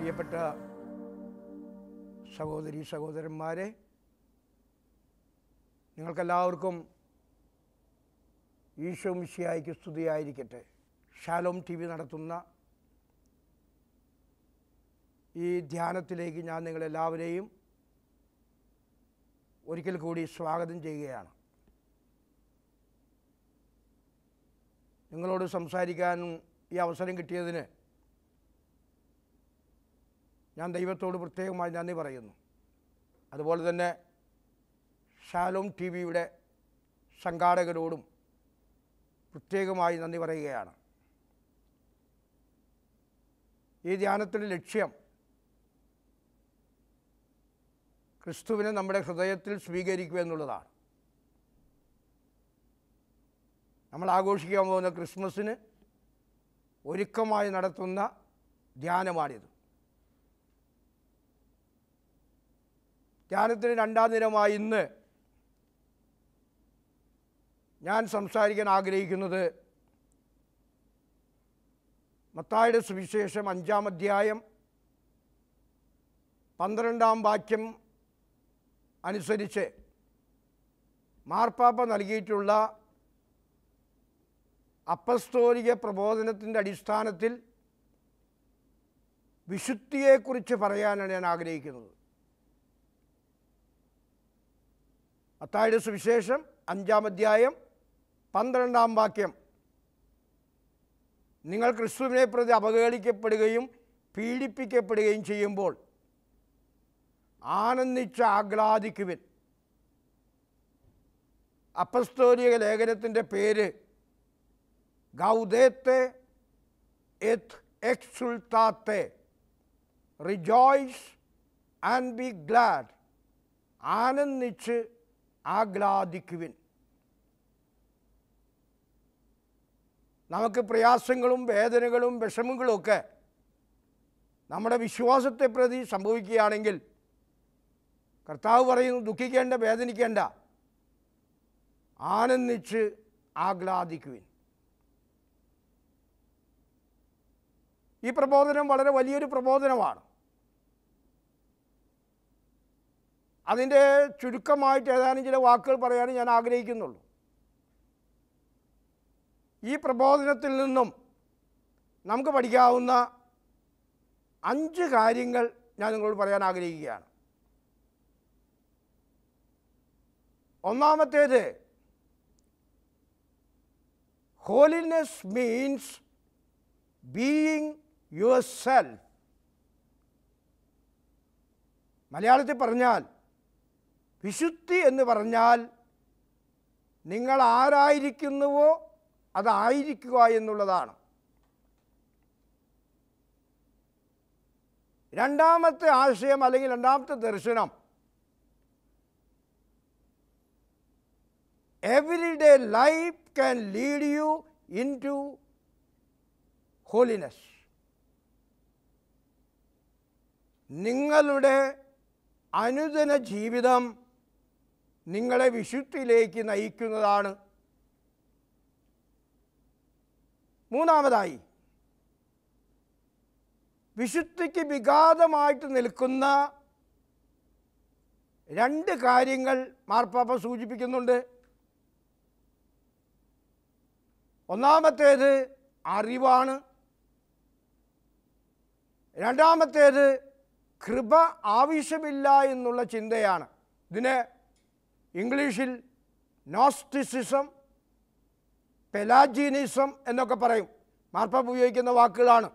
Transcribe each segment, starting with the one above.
പ്രിയപ്പെട്ട സഹോദരി സഹോദരന്മാരെ നിങ്ങൾക്കെല്ലാവർക്കും ഈശോ മിശിയായിക്ക് സ്തുതിയായിരിക്കട്ടെ ഷാലോം ടി വി നടത്തുന്ന ഈ ധ്യാനത്തിലേക്ക് ഞാൻ നിങ്ങളെല്ലാവരെയും ഒരിക്കൽ കൂടി സ്വാഗതം ചെയ്യുകയാണ് നിങ്ങളോട് സംസാരിക്കാനും ഈ അവസരം കിട്ടിയതിന് ഞാൻ ദൈവത്തോട് പ്രത്യേകമായി നന്ദി പറയുന്നു അതുപോലെ തന്നെ ഷാലോം ടി വിയുടെ സംഘാടകരോടും പ്രത്യേകമായി നന്ദി പറയുകയാണ് ഈ ധ്യാനത്തിൻ്റെ ലക്ഷ്യം ക്രിസ്തുവിനെ നമ്മുടെ ഹൃദയത്തിൽ സ്വീകരിക്കുക എന്നുള്ളതാണ് നമ്മൾ ആഘോഷിക്കാൻ പോകുന്ന ക്രിസ്മസിന് ഒരുക്കമായി നടത്തുന്ന ധ്യാനമാണിത് ധ്യാനത്തിന് രണ്ടാം ദിനമായി ഇന്ന് ഞാൻ സംസാരിക്കാൻ ആഗ്രഹിക്കുന്നത് മത്തായുടെ സുവിശേഷം അഞ്ചാം അധ്യായം പന്ത്രണ്ടാം വാക്യം അനുസരിച്ച് മാർപ്പാപ്പ നൽകിയിട്ടുള്ള അപ്പസ്തോലിക പ്രബോധനത്തിൻ്റെ അടിസ്ഥാനത്തിൽ വിശുദ്ധിയെക്കുറിച്ച് പറയാനാണ് ഞാൻ ആഗ്രഹിക്കുന്നത് മത്തായുടെ സുവിശേഷം അഞ്ചാം അധ്യായം പന്ത്രണ്ടാം വാക്യം നിങ്ങൾ ക്രിസ്തുവിനെ പ്രതി അപകേളിക്കപ്പെടുകയും പീഡിപ്പിക്കപ്പെടുകയും ചെയ്യുമ്പോൾ ആനന്ദിച്ച് ആഹ്ലാദിക്കുവിൻ അപ്പസ്തോലിക ലേഖനത്തിൻ്റെ പേര് Gaudete et Exsultate rejoice and be glad ആനന്ദിച്ച് ആഹ്ലാദിക്കുവിൻ നമുക്ക് പ്രയാസങ്ങളും വേദനകളും വിഷമങ്ങളും ഒക്കെ നമ്മുടെ വിശ്വാസത്തെ പ്രതി സംഭവിക്കുകയാണെങ്കിൽ കർത്താവ് പറയുന്നു ദുഃഖിക്കേണ്ട വേദനിക്കേണ്ട ആനന്ദിച്ച് ആഹ്ലാദിക്കുവിൻ ഈ പ്രബോധനം വളരെ വലിയൊരു പ്രബോധനമാണ് അതിൻ്റെ ചുരുക്കമായിട്ട് ഏതാനും ചില വാക്കുകൾ പറയാൻ ഞാൻ ആഗ്രഹിക്കുന്നുള്ളൂ ഈ പ്രബോധനത്തിൽ നിന്നും നമുക്ക് പഠിക്കാവുന്ന അഞ്ച് കാര്യങ്ങൾ ഞാൻ നിങ്ങളോട് പറയാൻ ആഗ്രഹിക്കുകയാണ് ഒന്നാമത്തേത് holiness means being yourself മലയാളത്തിൽ പറഞ്ഞാൽ വിശുദ്ധി എന്ന് പറഞ്ഞാൽ നിങ്ങൾ ആരായിരിക്കുന്നുവോ അതായിരിക്കുക എന്നുള്ളതാണ് രണ്ടാമത്തെ ആശയം അല്ലെങ്കിൽ രണ്ടാമത്തെ ദർശനം every day life can lead you into holiness നിങ്ങളുടെ അനുദിന ജീവിതം നിങ്ങളെ വിശുദ്ധിയിലേക്ക് നയിക്കുന്നതാണ് മൂന്നാമതായി വിശുദ്ധിക്ക് വിഘാതമായിട്ട് നിൽക്കുന്ന രണ്ട് കാര്യങ്ങൾ മാർപ്പാപ്പ സൂചിപ്പിക്കുന്നുണ്ട് ഒന്നാമത്തേത് അറിവാണ് രണ്ടാമത്തേത് കൃപ ആവശ്യമില്ല എന്നുള്ള ചിന്തയാണ് ഇതിന് ഇംഗ്ലീഷിൽ നോസ്റ്റിസിസം പെലാജീനിസം എന്നൊക്കെ പറയും മാർപ്പാപ്പ ഉപയോഗിക്കുന്ന വാക്കുകളാണ്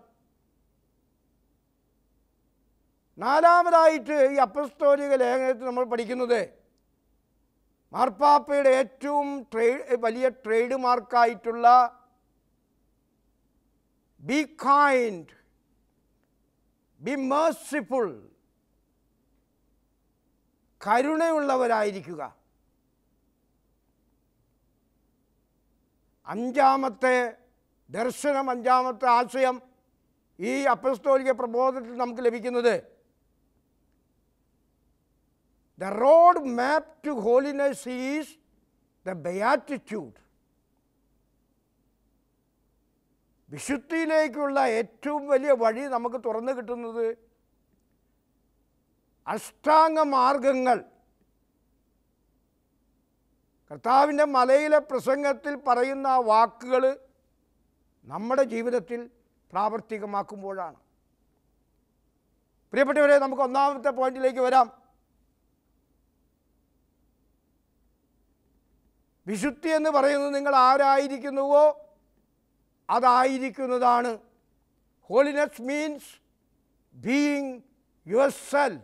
നാലാമതായിട്ട് ഈ അപ്പസ്തോലിക ലേഖനത്തിൽ നമ്മൾ പഠിക്കുന്നത് മാർപ്പാപ്പയുടെ ഏറ്റവും ട്രേഡ് വലിയ ട്രേഡ് മാർക്കായിട്ടുള്ള ബി കൈൻഡ് ബി മേഴ്സിഫുൾ കരുണയുള്ളവരായിരിക്കുക അഞ്ചാമത്തെ ദർശനം അഞ്ചാമത്തെ ആശയം ഈ അപ്പസ്തോലിക പ്രബോധനത്തിൽ നമുക്ക് ലഭിക്കുന്നത് the road map to holiness is the beatitude വിശുദ്ധിയിലേക്കുള്ള ഏറ്റവും വലിയ വഴി നമുക്ക് തുറന്നു കിട്ടുന്നത് അഷ്ടാംഗ മാർഗങ്ങൾ കർത്താവിൻ്റെ മലയിലെ പ്രസംഗത്തിൽ പറയുന്ന ആ വാക്കുകൾ നമ്മുടെ ജീവിതത്തിൽ പ്രാവർത്തികമാക്കുമ്പോഴാണ് പ്രിയപ്പെട്ടവരെ നമുക്ക് ഒന്നാമത്തെ പോയിന്റിലേക്ക് വരാം വിശുദ്ധി എന്ന് പറയുന്നത് നിങ്ങൾ ആരായിരിക്കുന്നുവോ അതായിരിക്കുന്നതാണ് holiness means being yourself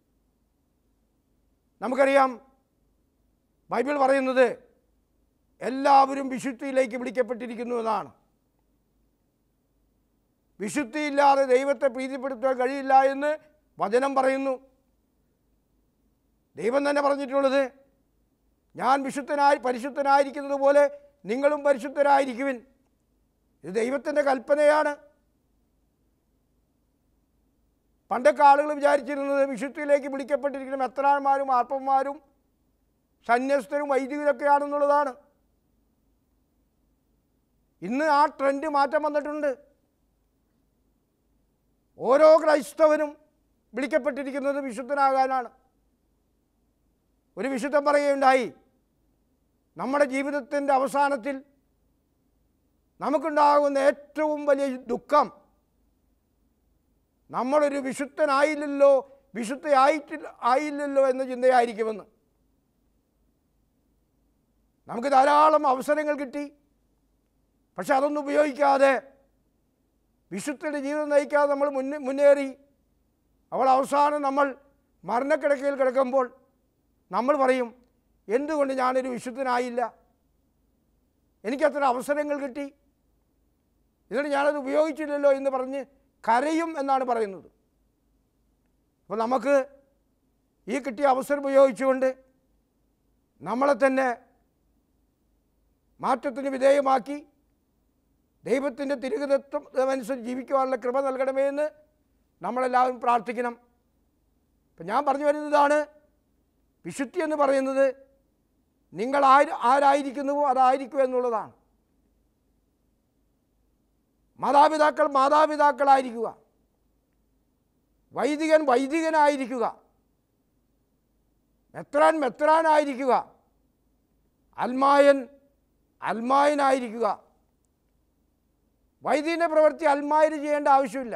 നമുക്കറിയാം ബൈബിൾ പറയുന്നത് എല്ലാവരും വിശുദ്ധിയിലേക്ക് വിളിക്കപ്പെട്ടിരിക്കുന്നു എന്നാണ് വിശുദ്ധിയില്ലാതെ ദൈവത്തെ പ്രീതിപ്പെടുത്താൻ കഴിയില്ല എന്ന് വചനം പറയുന്നു ദൈവം തന്നെ പറഞ്ഞിട്ടുള്ളത് ഞാൻ വിശുദ്ധനായി പരിശുദ്ധനായിരിക്കുന്നത് പോലെ നിങ്ങളും പരിശുദ്ധരായിരിക്കുവിൻ ഇത് ദൈവത്തിൻ്റെ കൽപ്പനയാണ് പണ്ടൊക്കെ ആളുകൾ വിചാരിച്ചിരുന്നത് വിശുദ്ധിയിലേക്ക് വിളിക്കപ്പെട്ടിരിക്കുന്ന മെത്രാന്മാരും ആർപ്പന്മാരും സന്യസ്തരും വൈദികരൊക്കെയാണെന്നുള്ളതാണ് ഇന്ന് ആ ട്രെൻഡ് മാറ്റം വന്നിട്ടുണ്ട് ഓരോ ക്രൈസ്തവനും വിളിക്കപ്പെട്ടിരിക്കുന്നത് വിശുദ്ധനാകാനാണ് ഒരു വിശുദ്ധൻ പറയുകയുണ്ടായി നമ്മുടെ ജീവിതത്തിൻ്റെ അവസാനത്തിൽ നമുക്കുണ്ടാകുന്ന ഏറ്റവും വലിയ ദുഃഖം നമ്മളൊരു വിശുദ്ധനായില്ലല്ലോ വിശുദ്ധയായിട്ടില്ല ആയില്ലല്ലോ എന്ന ചിന്തയായിരിക്കുമെന്ന് നമുക്ക് ധാരാളം അവസരങ്ങൾ കിട്ടി പക്ഷെ അതൊന്നും ഉപയോഗിക്കാതെ വിശുദ്ധയുടെ ജീവിതം നയിക്കാതെ നമ്മൾ മുന്നേ മുന്നേറി അവൾ അവസാനം നമ്മൾ മരണക്കിടക്കയിൽ കിടക്കുമ്പോൾ നമ്മൾ പറയും എന്തുകൊണ്ട് ഞാനൊരു വിശുദ്ധനായില്ല എനിക്കത്ര അവസരങ്ങൾ കിട്ടി എന്നിട്ട് ഞാനത് ഉപയോഗിച്ചില്ലല്ലോ എന്ന് പറഞ്ഞ് കരയും എന്നാണ് പറയുന്നത് അപ്പോൾ നമുക്ക് ഈ കിട്ടിയ അവസരം ഉപയോഗിച്ചുകൊണ്ട് നമ്മളെ തന്നെ മാറ്റത്തിന് വിധേയമാക്കി ദൈവത്തിൻ്റെ തിരുഗതത്വം അനുസരിച്ച് ജീവിക്കുവാനുള്ള കൃപ നൽകണമേ എന്ന് നമ്മളെല്ലാവരും പ്രാർത്ഥിക്കണം ഇപ്പം ഞാൻ പറഞ്ഞു വരുന്നതാണ് വിശുദ്ധി എന്ന് പറയുന്നത് നിങ്ങൾ ആര് ആരായിരിക്കുന്നുവോ അതായിരിക്കും എന്നുള്ളതാണ് മാതാപിതാക്കൾ മാതാപിതാക്കളായിരിക്കുക വൈദികൻ വൈദികനായിരിക്കുക മെത്രാൻ മെത്രാനായിരിക്കുക അൽമായൻ അൽമായനായിരിക്കുക വൈദികൻ്റെ പ്രവൃത്തി അൽമായന് ചെയ്യേണ്ട ആവശ്യമില്ല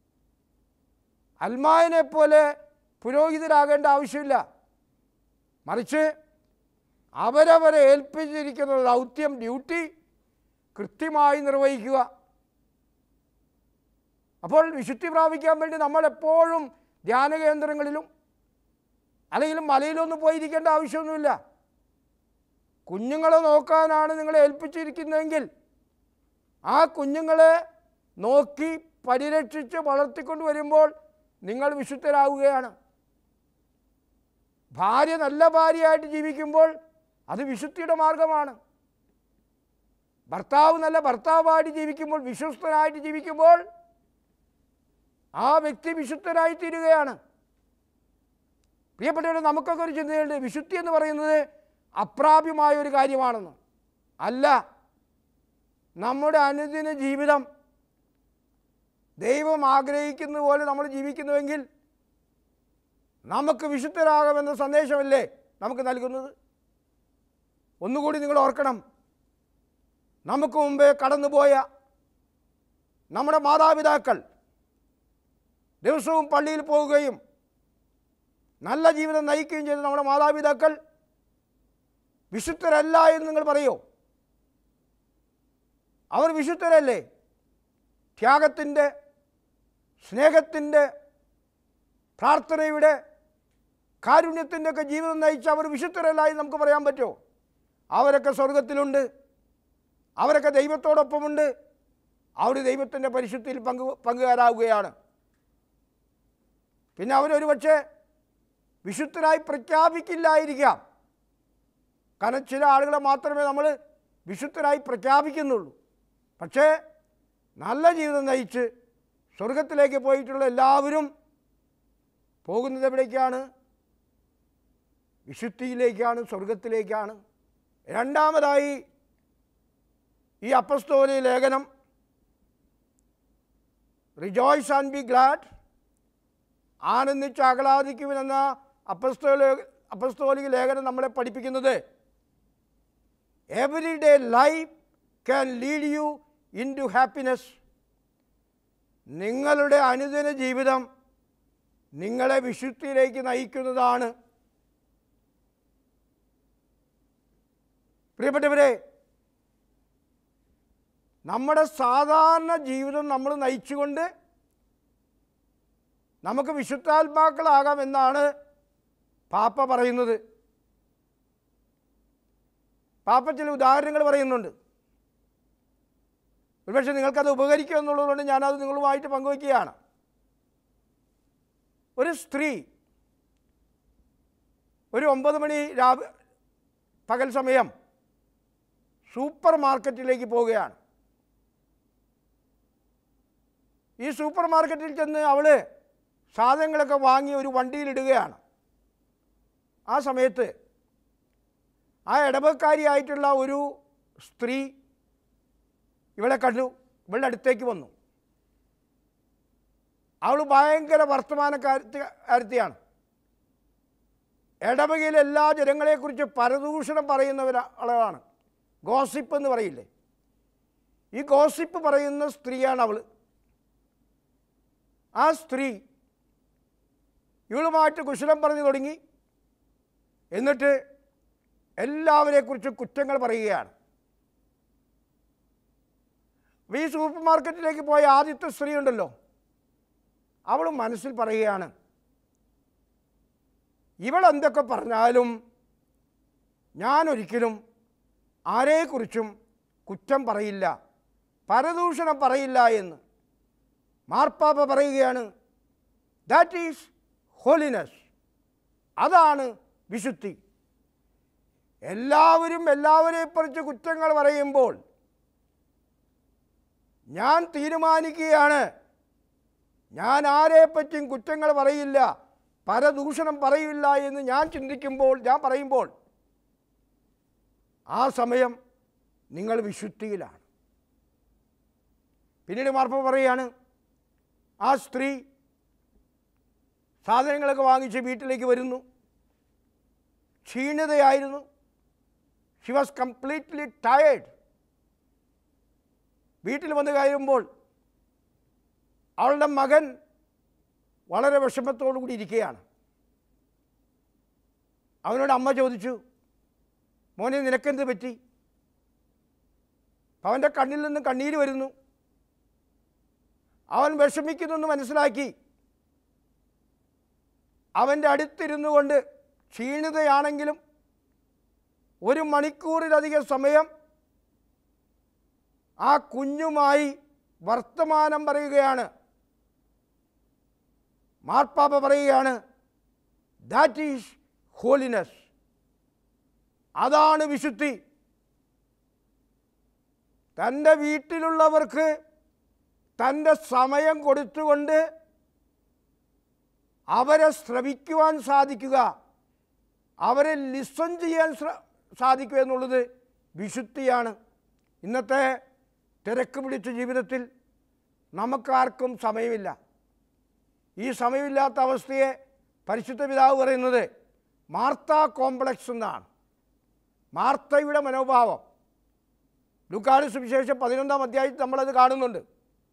അൽമായനെ പോലെ പുരോഹിതരാകേണ്ട ആവശ്യമില്ല മറിച്ച് അവരവരെ ഏൽപ്പിച്ചിരിക്കുന്ന ദൗത്യം ഡ്യൂട്ടി കൃത്യമായി നിർവഹിക്കുക അപ്പോൾ വിശുദ്ധി പ്രാപിക്കാൻ വേണ്ടി നമ്മൾ എപ്പോഴും ധ്യാന കേന്ദ്രങ്ങളിലും അല്ലെങ്കിൽ മലയിലൊന്നും പോയിരിക്കേണ്ട ആവശ്യമൊന്നുമില്ല കുഞ്ഞുങ്ങളെ നോക്കാനാണ് നിങ്ങളെ ഏൽപ്പിച്ചിരിക്കുന്നതെങ്കിൽ ആ കുഞ്ഞുങ്ങളെ നോക്കി പരിരക്ഷിച്ച് വളർത്തിക്കൊണ്ട് വരുമ്പോൾ നിങ്ങൾ വിശുദ്ധരാകുകയാണ് ഭാര്യ നല്ല ഭാര്യയായിട്ട് ജീവിക്കുമ്പോൾ അത് വിശുദ്ധിയുടെ മാർഗമാണ് ഭർത്താവ് നല്ല ഭർത്താവായിട്ട് ജീവിക്കുമ്പോൾ വിശ്വസ്തനായിട്ട് ജീവിക്കുമ്പോൾ ആ വ്യക്തി വിശുദ്ധനായി തീരുകയാണ് പ്രിയപ്പെട്ടവരെ നമുക്കൊക്കെ ഒരു ചിന്തയുണ്ട് വിശുദ്ധി എന്ന് പറയുന്നത് അപ്രാപ്യമായ ഒരു കാര്യമാണെന്ന് അല്ല നമ്മുടെ അനുദിന ജീവിതം ദൈവം ആഗ്രഹിക്കുന്ന പോലെ നമ്മൾ ജീവിക്കുന്നുവെങ്കിൽ നമുക്ക് വിശുദ്ധരാകാമെന്ന സന്ദേശമല്ലേ നമുക്ക് നൽകുന്നത് ഒന്നുകൂടി നിങ്ങൾ ഓർക്കണം നമുക്ക് മുമ്പേ കടന്നുപോയ നമ്മുടെ മാതാപിതാക്കൾ ദിവസവും പള്ളിയിൽ പോവുകയും നല്ല ജീവിതം നയിക്കുകയും ചെയ്ത നമ്മുടെ മാതാപിതാക്കൾ വിശുദ്ധരല്ല എന്ന് നിങ്ങൾ പറയോ അവർ വിശുദ്ധരല്ലേ ത്യാഗത്തിൻ്റെ സ്നേഹത്തിൻ്റെ പ്രാർത്ഥനയുടെ കാരുണ്യത്തിൻ്റെ ഒക്കെ ജീവിതം നയിച്ച അവർ വിശുദ്ധരല്ല എന്ന് നമുക്ക് പറയാൻ പറ്റുമോ അവരൊക്കെ സ്വർഗത്തിലുണ്ട് അവരൊക്കെ ദൈവത്തോടൊപ്പമുണ്ട് അവർ ദൈവത്തിൻ്റെ പരിശുദ്ധിയിൽ പങ്കു പങ്കുകാരാവുകയാണ് പിന്നെ അവരൊരു പക്ഷേ വിശുദ്ധരായി പ്രഖ്യാപിക്കില്ലായിരിക്കാം കാരണം ചില ആളുകളെ മാത്രമേ നമ്മൾ വിശുദ്ധരായി പ്രഖ്യാപിക്കുന്നുള്ളൂ പക്ഷേ നല്ല ജീവിതം നയിച്ച് സ്വർഗത്തിലേക്ക് പോയിട്ടുള്ള എല്ലാവരും പോകുന്നത് എവിടേക്കാണ് വിശുദ്ധിയിലേക്കാണ് സ്വർഗത്തിലേക്കാണ് രണ്ടാമതായി ഈ അപ്പസ്തോലി ലേഖനം റിജോയ്സ് ആൻഡ് ബി ഗ്ലാഡ് ആനന്ദിച്ച് ആഹ്ലാദിക്കുമെന്ന അപ്പസ്തോല അപ്പസ്തോലിക ലേഖനം നമ്മളെ പഠിപ്പിക്കുന്നത് every day life can lead you into happiness നിങ്ങളുടെ അനുദിന ജീവിതം നിങ്ങളെ വിശുദ്ധിയിലേക്ക് നയിക്കുന്നതാണ് പ്രിയപ്പെട്ടവരെ നമ്മുടെ സാധാരണ ജീവിതം നമ്മൾ നയിച്ചുകൊണ്ട് നമുക്ക് വിശുദ്ധാത്മാക്കളാകാം എന്നാണ് പാപ്പ പറയുന്നത് പാപ്പ ചില ഉദാഹരണങ്ങൾ പറയുന്നുണ്ട് ഒരുപക്ഷെ നിങ്ങൾക്കത് ഉപകരിക്കും എന്നുള്ളതുകൊണ്ട് ഞാനത് നിങ്ങളുമായിട്ട് പങ്കുവയ്ക്കുകയാണ് ഒരു സ്ത്രീ ഒരു ഒമ്പത് മണി രാവ് പകൽ സമയം സൂപ്പർ മാർക്കറ്റിലേക്ക് പോവുകയാണ് ഈ സൂപ്പർ മാർക്കറ്റിൽ ചെന്ന് അവൾ സാധനങ്ങളൊക്കെ വാങ്ങി ഒരു വണ്ടിയിലിടുകയാണ് ആ സമയത്ത് ആ ഇടവക്കാരിയായിട്ടുള്ള ഒരു സ്ത്രീ ഇവളെ കണ്ടു ഇവളുടെ അടുത്തേക്ക് വന്നു അവൾ ഭയങ്കര വർത്തമാനക്കാരത്തി കാരത്തിയാണ് ഇടവകയിലെ എല്ലാ ജനങ്ങളെക്കുറിച്ച് പരദൂഷണം പറയുന്നവരാളാണ് ഗോസിപ്പ് എന്ന് പറയില്ലേ ഈ ഗോസിപ്പ് പറയുന്ന സ്ത്രീയാണ് അവൾ ആ സ്ത്രീ ഇവളുമായിട്ട് കുശലം പറഞ്ഞു തുടങ്ങി എന്നിട്ട് എല്ലാവരെക്കുറിച്ച് കുറ്റങ്ങൾ പറയുകയാണ് അപ്പോൾ ഈ സൂപ്പർ മാർക്കറ്റിലേക്ക് പോയ ആദ്യത്തെ സ്ത്രീ ഉണ്ടല്ലോ അവൾ മനസ്സിൽ പറയുകയാണ് ഇവൾ എന്തൊക്കെ പറഞ്ഞാലും ഞാനൊരിക്കലും ആരെക്കുറിച്ചും കുറ്റം പറയില്ല പരദൂഷണം പറയില്ല എന്ന് മാർപ്പാപ്പ പറയുകയാണ് ദാറ്റ് ഈസ് ഹോളിനെസ് അതാണ് വിശുദ്ധി എല്ലാവരും എല്ലാവരെക്കുറിച്ച് കുറ്റങ്ങൾ പറയുമ്പോൾ ഞാൻ തീരുമാനിക്കുകയാണ് ഞാൻ ആരെപ്പറ്റിയും കുറ്റങ്ങൾ പറയില്ല പരദൂഷണം പറയില്ല എന്ന് ഞാൻ ചിന്തിക്കുമ്പോൾ ഞാൻ പറയുമ്പോൾ ആ സമയം നിങ്ങൾ വിശുദ്ധിയിലാണ് പിന്നീട് മാർപ്പ പറയുകയാണ് ആ സ്ത്രീ സാധനങ്ങളൊക്കെ വാങ്ങിച്ച് വീട്ടിലേക്ക് വരുന്നു ക്ഷീണിതയായിരുന്നു ഷി വാസ് കംപ്ലീറ്റ്ലി ടയേർഡ് വീട്ടിൽ വന്ന് കയറുമ്പോൾ അവളുടെ മകൻ വളരെ വിഷമത്തോടു കൂടി ഇരിക്കുകയാണ് അവനോട് അമ്മ ചോദിച്ചു മോനെ നിനക്കെന്ത് പറ്റി അവൻ്റെ കണ്ണിൽ നിന്ന് കണ്ണീര് വരുന്നു അവൻ വിഷമിക്കുന്നെന്ന് മനസ്സിലാക്കി അവൻ്റെ അടുത്തിരുന്നു കൊണ്ട് ക്ഷീണിതയാണെങ്കിലും ഒരു മണിക്കൂറിലധികം സമയം ആ കുഞ്ഞുമായി വർത്തമാനം പറയുകയാണ് മാർപ്പാപ്പ പറയുകയാണ് ദാറ്റ് ഈസ് ഹോളിനെസ് അതാണ് വിശുദ്ധി തൻ്റെ വീട്ടിലുള്ളവർക്ക് തൻ്റെ സമയം കൊടുത്തുകൊണ്ട് അവരെ ശ്രവിക്കുവാൻ സാധിക്കുക അവരെ ലിസൺ ചെയ്യാൻ ശ്ര സാധിക്കുക എന്നുള്ളത് വിശുദ്ധിയാണ് ഇന്നത്തെ തിരക്ക് പിടിച്ച ജീവിതത്തിൽ നമുക്കാർക്കും സമയമില്ല ഈ സമയമില്ലാത്ത അവസ്ഥയെ പരിശുദ്ധ പിതാവ് പറയുന്നത് മാർത്ത കോംപ്ലക്സ് എന്നാണ് മാർത്തയുടെ മനോഭാവം ലുക്കാട് സുവിശേഷം പതിനൊന്നാം അധ്യായത്തിൽ നമ്മളത് കാണുന്നുണ്ട്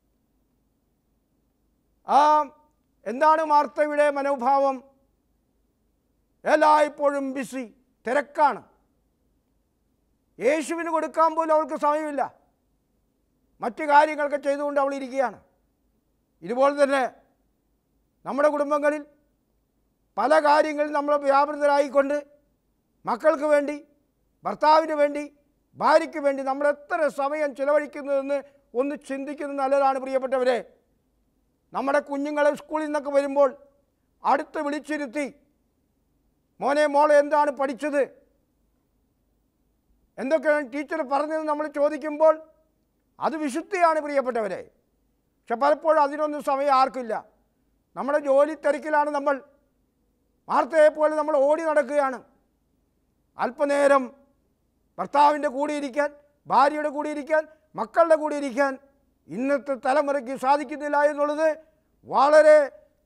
ആ എന്താണ് മാർത്തയുടെ മനോഭാവം എല്ലായ്പ്പോഴും ബിസി തിരക്കാണ് യേശുവിന് കൊടുക്കാൻ പോലും അവൾക്ക് സമയമില്ല മറ്റു കാര്യങ്ങളൊക്കെ ചെയ്തുകൊണ്ട് അവൾ ഇരിക്കുകയാണ് ഇതുപോലെ തന്നെ നമ്മുടെ കുടുംബങ്ങളിൽ പല കാര്യങ്ങളിൽ നമ്മൾ വ്യാപൃതരായിക്കൊണ്ട് മക്കൾക്ക് വേണ്ടി ഭർത്താവിന് വേണ്ടി ഭാര്യയ്ക്ക് വേണ്ടി നമ്മൾ എത്ര സമയം ചിലവഴിക്കുന്നതെന്ന് ഒന്ന് ചിന്തിക്കുന്നത് നല്ലതാണ് പ്രിയപ്പെട്ടവരെ നമ്മുടെ കുഞ്ഞുങ്ങളെ സ്കൂളിൽ നിന്നൊക്കെ വരുമ്പോൾ അടുത്ത് വിളിച്ചിരുത്തി മോനെ മോളെ എന്താണ് പഠിച്ചത് എന്തൊക്കെയാണ് ടീച്ചർ പറഞ്ഞത് നമ്മൾ ചോദിക്കുമ്പോൾ അത് വിശുദ്ധിയാണ് പ്രിയപ്പെട്ടവരെ പക്ഷെ പലപ്പോഴും അതിനൊന്നും സമയം ആർക്കില്ല നമ്മുടെ ജോലി തിരക്കിലാണ് നമ്മൾ വാർത്തയെ പോലെ നമ്മൾ ഓടി നടക്കുകയാണ് അല്പനേരം ഭർത്താവിൻ്റെ കൂടെ ഇരിക്കാൻ ഭാര്യയുടെ കൂടെ ഇരിക്കാൻ മക്കളുടെ കൂടെ ഇരിക്കാൻ ഇന്നത്തെ തലമുറയ്ക്ക് സാധിക്കുന്നില്ല എന്നുള്ളത് വളരെ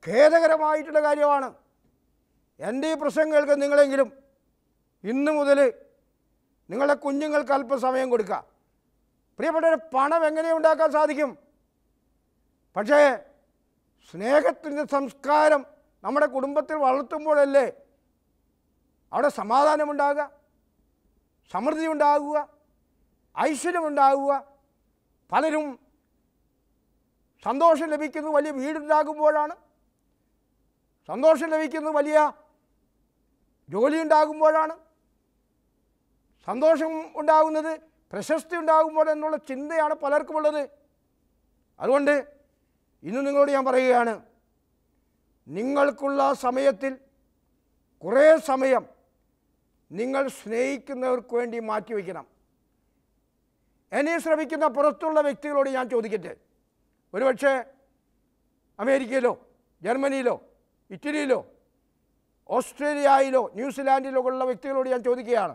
ഖേദകരമായിട്ടുള്ള കാര്യമാണ് എൻ്റെ ഈ പ്രസംഗങ്ങൾക്ക് നിങ്ങളെങ്കിലും ഇന്ന് മുതൽ നിങ്ങളുടെ കുഞ്ഞുങ്ങൾക്ക് അല്പം സമയം കൊടുക്കുക പ്രിയപ്പെട്ടവരെ പണം എങ്ങനെ ഉണ്ടാക്കാൻ സാധിക്കും പക്ഷേ സ്നേഹത്തിൻ്റെ സംസ്കാരം നമ്മുടെ കുടുംബത്തിൽ വളർത്തുമ്പോഴല്ലേ അവിടെ സമാധാനമുണ്ടാകുക സമൃദ്ധി ഉണ്ടാകുക ഐശ്വര്യമുണ്ടാകുക പലരും സന്തോഷം ലഭിക്കുന്നത് വലിയ വീടുണ്ടാകുമ്പോഴാണ് സന്തോഷം ലഭിക്കുന്നത് വലിയ ജോലി ഉണ്ടാകുമ്പോഴാണ് സന്തോഷം ഉണ്ടാകുന്നത് പ്രശസ്തി ഉണ്ടാകുമ്പോൾ എന്നുള്ള ചിന്തയാണ് പലർക്കുമുള്ളത് അതുകൊണ്ട് ഇന്ന് നിങ്ങളോട് ഞാൻ പറയുകയാണ് നിങ്ങൾക്കുള്ള സമയത്തിൽ കുറേ സമയം നിങ്ങൾ സ്നേഹിക്കുന്നവർക്ക് വേണ്ടി മാറ്റിവെക്കണം എന്നെ ശ്രമിക്കുന്ന പുറത്തുള്ള വ്യക്തികളോട് ഞാൻ ചോദിക്കട്ടെ ഒരുപക്ഷെ അമേരിക്കയിലോ ജർമ്മനിയിലോ ഇറ്റലിയിലോ ഓസ്ട്രേലിയയിലോ ന്യൂസിലാൻഡിലോ ഉള്ള വ്യക്തികളോട് ഞാൻ ചോദിക്കുകയാണ്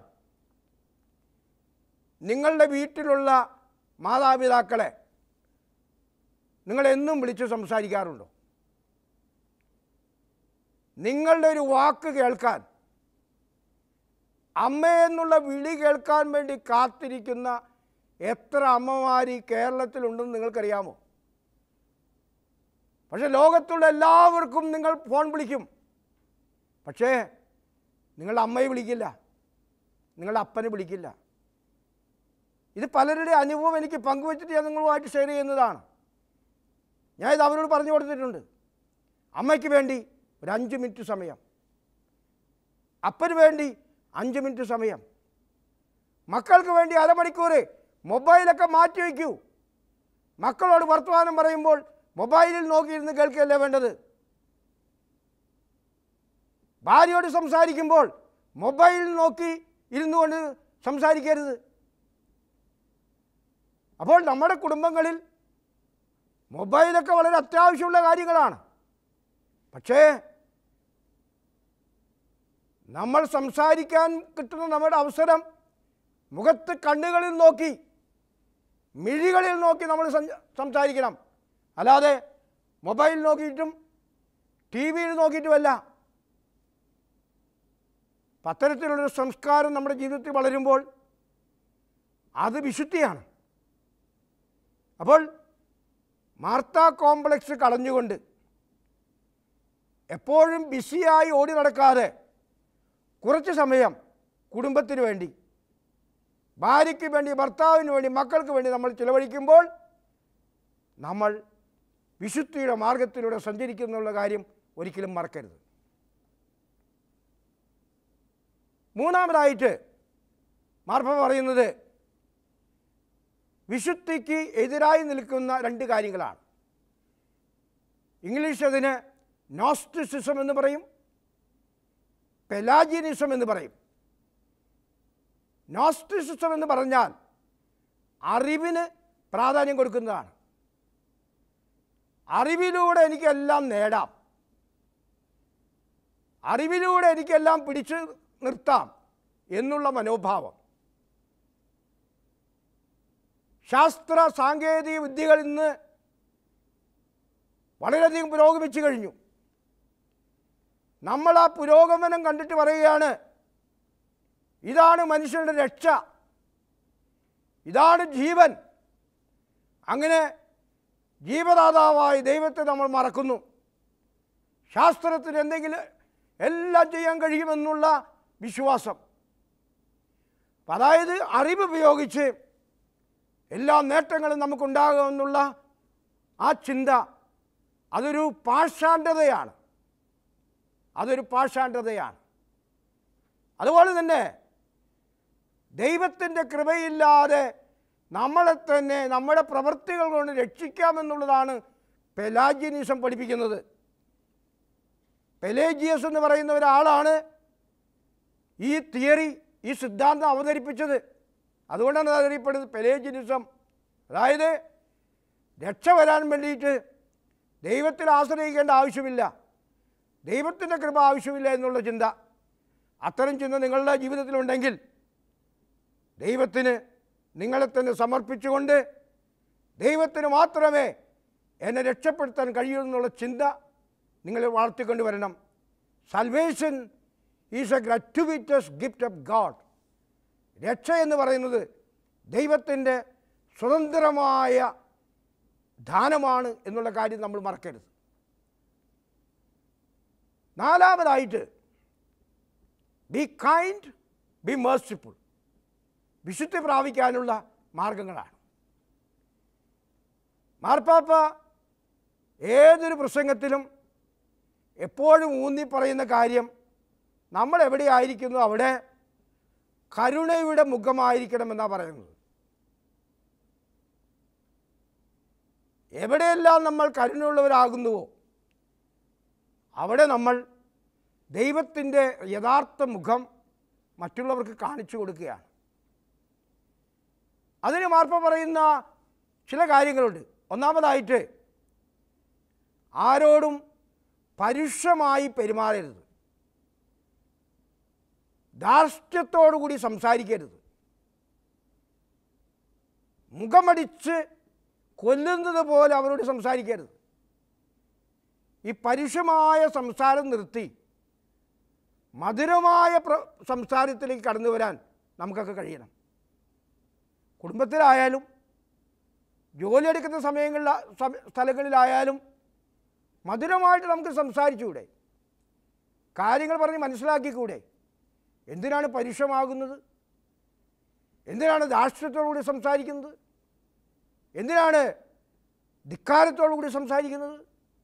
നിങ്ങളുടെ വീട്ടിലുള്ള മാതാപിതാക്കളെ നിങ്ങൾ എന്നും വിളിച്ച് സംസാരിക്കാറുണ്ടോ നിങ്ങളുടെ ഒരു വാക്ക് കേൾക്കാൻ അമ്മ എന്നുള്ള വിളി കേൾക്കാൻ വേണ്ടി കാത്തിരിക്കുന്ന എത്ര അമ്മമാർ ഈ കേരളത്തിലുണ്ടെന്ന് നിങ്ങൾക്കറിയാമോ പക്ഷേ ലോകത്തുള്ള എല്ലാവർക്കും നിങ്ങൾ ഫോൺ വിളിക്കും പക്ഷേ നിങ്ങളുടെ അമ്മയെ വിളിക്കില്ല നിങ്ങളുടെ അപ്പനെ വിളിക്കില്ല ഇത് പലരുടെ അനുഭവം എനിക്ക് പങ്കുവച്ചിട്ട് ഞാൻ നിങ്ങളുമായിട്ട് ഷെയർ ചെയ്യുന്നതാണ് ഞാൻ ഇത് അവരോട് പറഞ്ഞു കൊടുത്തിട്ടുണ്ട് അമ്മയ്ക്ക് വേണ്ടി ഒരു അഞ്ച് മിനിറ്റ് സമയം അപ്പന് വേണ്ടി അഞ്ച് മിനിറ്റ് സമയം മക്കൾക്ക് വേണ്ടി അരമണിക്കൂർ മൊബൈലൊക്കെ മാറ്റി വയ്ക്കൂ മക്കളോട് വർത്തമാനം പറയുമ്പോൾ മൊബൈലിൽ നോക്കിയിരുന്ന് കേൾക്കുകയല്ലേ വേണ്ടത് ഭാര്യയോട് സംസാരിക്കുമ്പോൾ മൊബൈൽ നോക്കി ഇരുന്നു കൊണ്ട് സംസാരിക്കരുത് അപ്പോൾ നമ്മുടെ കുടുംബങ്ങളിൽ മൊബൈലൊക്കെ വളരെ അത്യാവശ്യമുള്ള കാര്യങ്ങളാണ് പക്ഷേ നമ്മൾ സംസാരിക്കാൻ കിട്ടുന്ന നമ്മുടെ അവസരം മുഖത്ത് കണ്ണുകളിൽ നോക്കി മിഴികളിൽ നോക്കി നമ്മൾ സം- സംസാരിക്കണം അല്ലാതെ മൊബൈൽ നോക്കിയിട്ടും ടി വിയിൽ നോക്കിയിട്ടുമല്ല അപ്പം അത്തരത്തിലുള്ളൊരു സംസ്കാരം നമ്മുടെ ജീവിതത്തിൽ വളരുമ്പോൾ അത് വിശുദ്ധിയാണ് അപ്പോൾ മാർത്ത കോംപ്ലക്സ് കളഞ്ഞുകൊണ്ട് എപ്പോഴും ബിസിയായി ഓടി നടക്കാതെ കുറച്ച് സമയം കുടുംബത്തിന് വേണ്ടി ഭാര്യയ്ക്ക് വേണ്ടി ഭർത്താവിന് വേണ്ടി മക്കൾക്ക് വേണ്ടി നമ്മൾ ചിലവഴിക്കുമ്പോൾ നമ്മൾ വിശുദ്ധിയുടെ മാർഗത്തിലൂടെ സഞ്ചരിക്കുന്നുള്ള കാര്യം ഒരിക്കലും മറക്കരുത് മൂന്നാമതായിട്ട് മാർപ്പ പറയുന്നത് വിശുദ്ധിക്ക് എതിരായി നിൽക്കുന്ന രണ്ട് കാര്യങ്ങളാണ് ഇംഗ്ലീഷ് അതിന് നോസ്റ്റിസിസം എന്ന് പറയും പെലാജിനിസം എന്ന് പറയും നോസ്റ്റിസിസം എന്ന് പറഞ്ഞാൽ അറിവിന് പ്രാധാന്യം കൊടുക്കുന്നതാണ് അറിവിലൂടെ എനിക്കെല്ലാം നേടാം അറിവിലൂടെ എനിക്കെല്ലാം പിടിച്ച് നിർത്താം എന്നുള്ള മനോഭാവം ശാസ്ത്ര സാങ്കേതിക വിദ്യകൾ ഇന്ന് വളരെയധികം പുരോഗമിച്ചു കഴിഞ്ഞു നമ്മൾ ആ പുരോഗമനം കണ്ടിട്ട് പറയുകയാണ് ഇതാണ് മനുഷ്യരുടെ രക്ഷ ഇതാണ് ജീവൻ അങ്ങനെ ജീവദാതാവായ ദൈവത്തെ നമ്മൾ മറക്കുന്നു ശാസ്ത്രത്തിന് എന്തെങ്കിലും എല്ലാം ചെയ്യാൻ കഴിയുമെന്നുള്ള വിശ്വാസം അപ്പം അതായത് അറിവ് ഉപയോഗിച്ച് എല്ലാ നേട്ടങ്ങളും നമുക്കുണ്ടാകുമെന്നുള്ള ആ ചിന്ത അതൊരു പാഷാണ്ഡതയാണ് അതൊരു പാഷാണ്ഡതയാണ് അതുപോലെ തന്നെ ദൈവത്തിൻ്റെ കൃപയില്ലാതെ നമ്മളെ തന്നെ നമ്മുടെ പ്രവൃത്തികൾ കൊണ്ട് രക്ഷിക്കാമെന്നുള്ളതാണ് പെലാജിനിസം പഠിപ്പിക്കുന്നത് പെലേജിയസ് എന്ന് പറയുന്ന ഒരാളാണ് ഈ തിയറി ഈ സിദ്ധാന്തം അവതരിപ്പിച്ചത് അതുകൊണ്ടാണ് അത് അറിയപ്പെടുന്നത് പെലേജിനിസം അതായത് രക്ഷ വരാൻ വേണ്ടിയിട്ട് ദൈവത്തിൽ ആശ്രയിക്കേണ്ട ആവശ്യമില്ല ദൈവത്തിൻ്റെ കൃപ ആവശ്യമില്ല എന്നുള്ള ചിന്ത അത്തരം ചിന്ത നിങ്ങളുടെ ജീവിതത്തിലുണ്ടെങ്കിൽ ദൈവത്തിന് നിങ്ങളെ തന്നെ സമർപ്പിച്ചുകൊണ്ട് ദൈവത്തിന് മാത്രമേ എന്നെ രക്ഷപ്പെടുത്താൻ കഴിയൂ എന്നുള്ള ചിന്ത നിങ്ങൾ വളർത്തിക്കൊണ്ട് വരണം salvation is a gratuitous gift of God രക്ഷ എന്ന് പറയുന്നത് ദൈവത്തിൻ്റെ സ്വതന്ത്രമായ ദാനമാണ് എന്നുള്ള കാര്യം നമ്മൾ മറക്കരുത് നാലാമതായിട്ട് ബി കൈൻഡ് ബി മേഴ്സിഫുൾ വിശുദ്ധി പ്രാപിക്കാനുള്ള മാർഗങ്ങളാണ് മാർപ്പാപ്പ ഏതൊരു പ്രസംഗത്തിലും എപ്പോഴും ഊന്നി പറയുന്ന കാര്യം നമ്മൾ എവിടെയായിരിക്കുന്നു അവിടെ കരുണയുടെ മുഖമായിരിക്കണമെന്നാണ് പറയുന്നത് എവിടെയെല്ലാം നമ്മൾ കരുണയുള്ളവരാകുന്നുവോ അവിടെ നമ്മൾ ദൈവത്തിൻ്റെ യഥാർത്ഥ മുഖം മറ്റുള്ളവർക്ക് കാണിച്ചു കൊടുക്കുകയാണ് അതിന് മാർപ്പ പറയുന്ന ചില കാര്യങ്ങളുണ്ട് ഒന്നാമതായിട്ട് ആരോടും പരുഷമായി പെരുമാറരുത് ധാർഷ്ട്യത്തോടുകൂടി സംസാരിക്കരുത് മുഖമടിച്ച് കൊല്ലുന്നത് പോലെ അവരോട് സംസാരിക്കരുത് ഈ പരുഷമായ സംസാരം നിർത്തി മധുരമായ പ്ര സംസാരത്തിലേക്ക് കടന്നു വരാൻ നമുക്കൊക്കെ കഴിയണം കുടുംബത്തിലായാലും ജോലിയെടുക്കുന്ന സമയങ്ങളിൽ സ്ഥലങ്ങളിലായാലും മധുരമായിട്ട് നമുക്ക് സംസാരിച്ചുകൂടെ കാര്യങ്ങൾ പറഞ്ഞ് മനസ്സിലാക്കിക്കൂടെ എന്തിനാണ് പരുഷമാകുന്നത് എന്തിനാണ് ധാർഷ്ട്യത്തോടുകൂടി സംസാരിക്കുന്നത് എന്തിനാണ് ധിക്കാരത്തോടുകൂടി സംസാരിക്കുന്നത്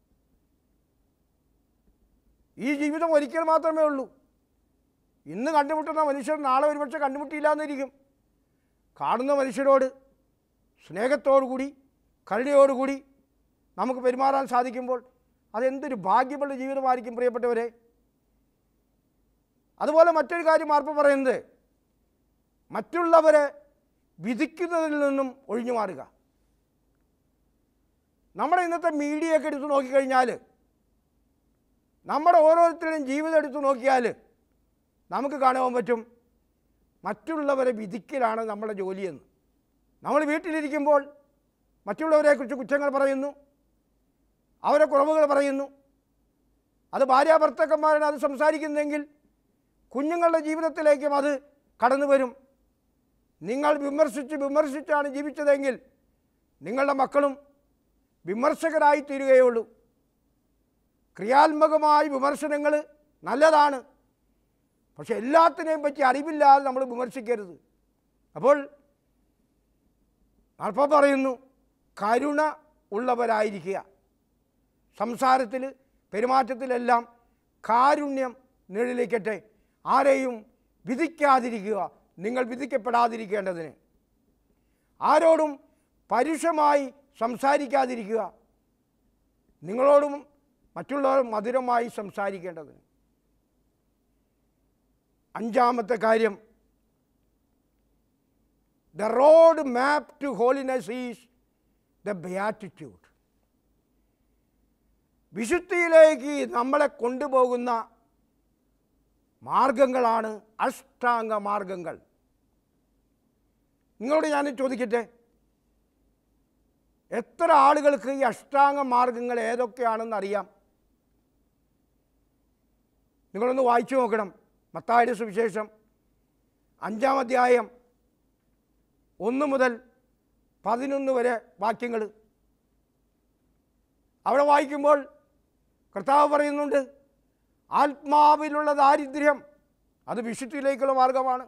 ഈ ജീവിതം ഒരിക്കൽ മാത്രമേ ഉള്ളൂ ഇന്ന് കണ്ടുമുട്ടുന്ന മനുഷ്യർ നാളെ ഒരുപക്ഷെ കണ്ടുമുട്ടിയില്ല എന്നിരിക്കും കാണുന്ന മനുഷ്യരോട് സ്നേഹത്തോടുകൂടി കരുണയോടുകൂടി നമുക്ക് പെരുമാറാൻ സാധിക്കുമ്പോൾ അതെന്തൊരു ഭാഗ്യമുള്ള ജീവിതമായിരിക്കും പ്രിയപ്പെട്ടവരെ അതുപോലെ മറ്റൊരു കാര്യം മാർപ്പ പറയുന്നത് മറ്റുള്ളവരെ വിധിക്കുന്നതിൽ നിന്നും ഒഴിഞ്ഞു മാറുക നമ്മുടെ ഇന്നത്തെ മീഡിയയൊക്കെ എടുത്ത് നോക്കിക്കഴിഞ്ഞാൽ നമ്മുടെ ഓരോരുത്തരുടെയും ജീവിതം എടുത്ത് നോക്കിയാൽ നമുക്ക് കാണുവാൻ പറ്റും മറ്റുള്ളവരെ വിധിക്കലാണ് നമ്മുടെ ജോലിയെന്ന് നമ്മൾ വീട്ടിലിരിക്കുമ്പോൾ മറ്റുള്ളവരെക്കുറിച്ച് കുറ്റങ്ങൾ പറയുന്നു അവരെ കുറവുകൾ പറയുന്നു അത് ഭാര്യാഭർത്തക്കന്മാരാണ് അത് സംസാരിക്കുന്നതെങ്കിൽ കുഞ്ഞുങ്ങളുടെ ജീവിതത്തിലേക്കും അത് കടന്നു വരും നിങ്ങൾ വിമർശിച്ച് വിമർശിച്ചാണ് ജീവിച്ചതെങ്കിൽ നിങ്ങളുടെ മക്കളും വിമർശകരായി തീരുകയുള്ളൂ ക്രിയാത്മകമായ വിമർശനങ്ങൾ നല്ലതാണ് പക്ഷെ എല്ലാത്തിനെയും പറ്റി അറിവില്ലാതെ നമ്മൾ വിമർശിക്കരുത് അപ്പോൾ അല്പം പറയുന്നു കരുണ ഉള്ളവരായിരിക്കുക സംസാരത്തിൽ പെരുമാറ്റത്തിലെല്ലാം കാരുണ്യം നിഴലിക്കട്ടെ ആരെയും വിധിക്കാതിരിക്കുക നിങ്ങൾ വിധിക്കപ്പെടാതിരിക്കേണ്ടതിന് ആരോടും പരുഷമായി സംസാരിക്കാതിരിക്കുക നിങ്ങളോടും മറ്റുള്ളവർ മധുരമായി സംസാരിക്കേണ്ടതിന് അഞ്ചാമത്തെ കാര്യം the road map to holiness is the beatitude വിശുദ്ധിയിലേക്ക് നമ്മളെ കൊണ്ടുപോകുന്ന മാർഗങ്ങളാണ് അഷ്ടാംഗ മാർഗങ്ങൾ നിങ്ങളോട് ഞാൻ ചോദിക്കട്ടെ എത്ര ആളുകൾക്ക് ഈ അഷ്ടാംഗ മാർഗങ്ങൾ ഏതൊക്കെയാണെന്ന് അറിയാം നിങ്ങളൊന്ന് വായിച്ചു നോക്കണം മത്തായുടെ സുവിശേഷം അഞ്ചാം അധ്യായം ഒന്ന് മുതൽ പതിനൊന്ന് വരെ വാക്യങ്ങൾ അവിടെ വായിക്കുമ്പോൾ കർത്താവ് പറയുന്നുണ്ട് ആത്മാവിലുള്ള ദാരിദ്ര്യം അത് വിശുദ്ധിയിലേക്കുള്ള മാർഗമാണ്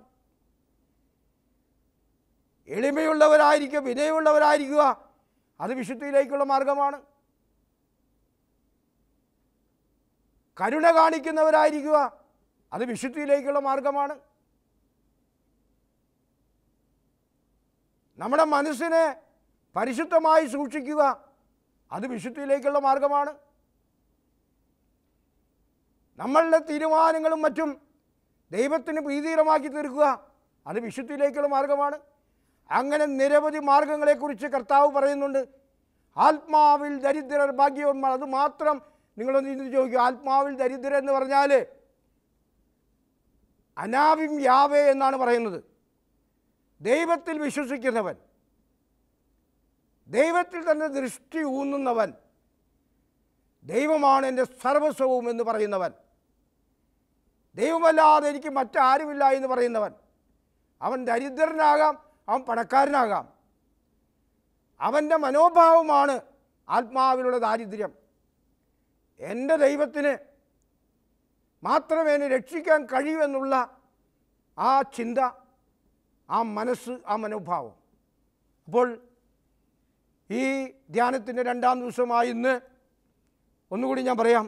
എളിമയുള്ളവരായിരിക്കുക വിനയമുള്ളവരായിരിക്കുക അത് വിശുദ്ധിയിലേക്കുള്ള മാർഗമാണ് കരുണ കാണിക്കുന്നവരായിരിക്കുക അത് വിശുദ്ധിയിലേക്കുള്ള മാർഗമാണ് നമ്മുടെ മനസ്സിനെ പരിശുദ്ധമായി സൂക്ഷിക്കുക അത് വിശുദ്ധിയിലേക്കുള്ള മാർഗമാണ് നമ്മളുടെ തീരുമാനങ്ങളും മറ്റും ദൈവത്തിന് പ്രീതികരമാക്കി തീർക്കുക അത് വിശുദ്ധിയിലേക്കുള്ള മാർഗമാണ് അങ്ങനെ നിരവധി മാർഗങ്ങളെക്കുറിച്ച് കർത്താവ് പറയുന്നുണ്ട് ആത്മാവിൽ ദരിദ്രർ ഭാഗ്യവന്മാർ അത് മാത്രം നിങ്ങളൊന്ന് ഇത് ചോദിക്കുക ആത്മാവിൽ ദരിദ്രർ എന്ന് പറഞ്ഞാൽ അനാവിം യാവേ എന്നാണ് പറയുന്നത് ദൈവത്തിൽ വിശ്വസിക്കുന്നവൻ ദൈവത്തിൽ തന്നെ ദൃഷ്ടി ഊന്നുന്നവൻ ദൈവമാണ് എൻ്റെ സർവസ്വവും എന്ന് പറയുന്നവൻ ദൈവമല്ലാതെ എനിക്ക് മറ്റാരുമില്ല എന്ന് പറയുന്നവൻ അവൻ ദരിദ്രനാകാം അവൻ പണക്കാരനാകാം അവൻ്റെ മനോഭാവമാണ് ആത്മാവിലുള്ള ദാരിദ്ര്യം എൻ്റെ ദൈവത്തിന് മാത്രമേ എന്നെ രക്ഷിക്കാൻ കഴിയൂ എന്നുള്ള ആ ചിന്ത ആ മനസ്സ് ആ മനോഭാവം അപ്പോൾ ഈ ധ്യാനത്തിൻ്റെ രണ്ടാം ദിവസമായി ഇന്ന് ഒന്നുകൂടി ഞാൻ പറയാം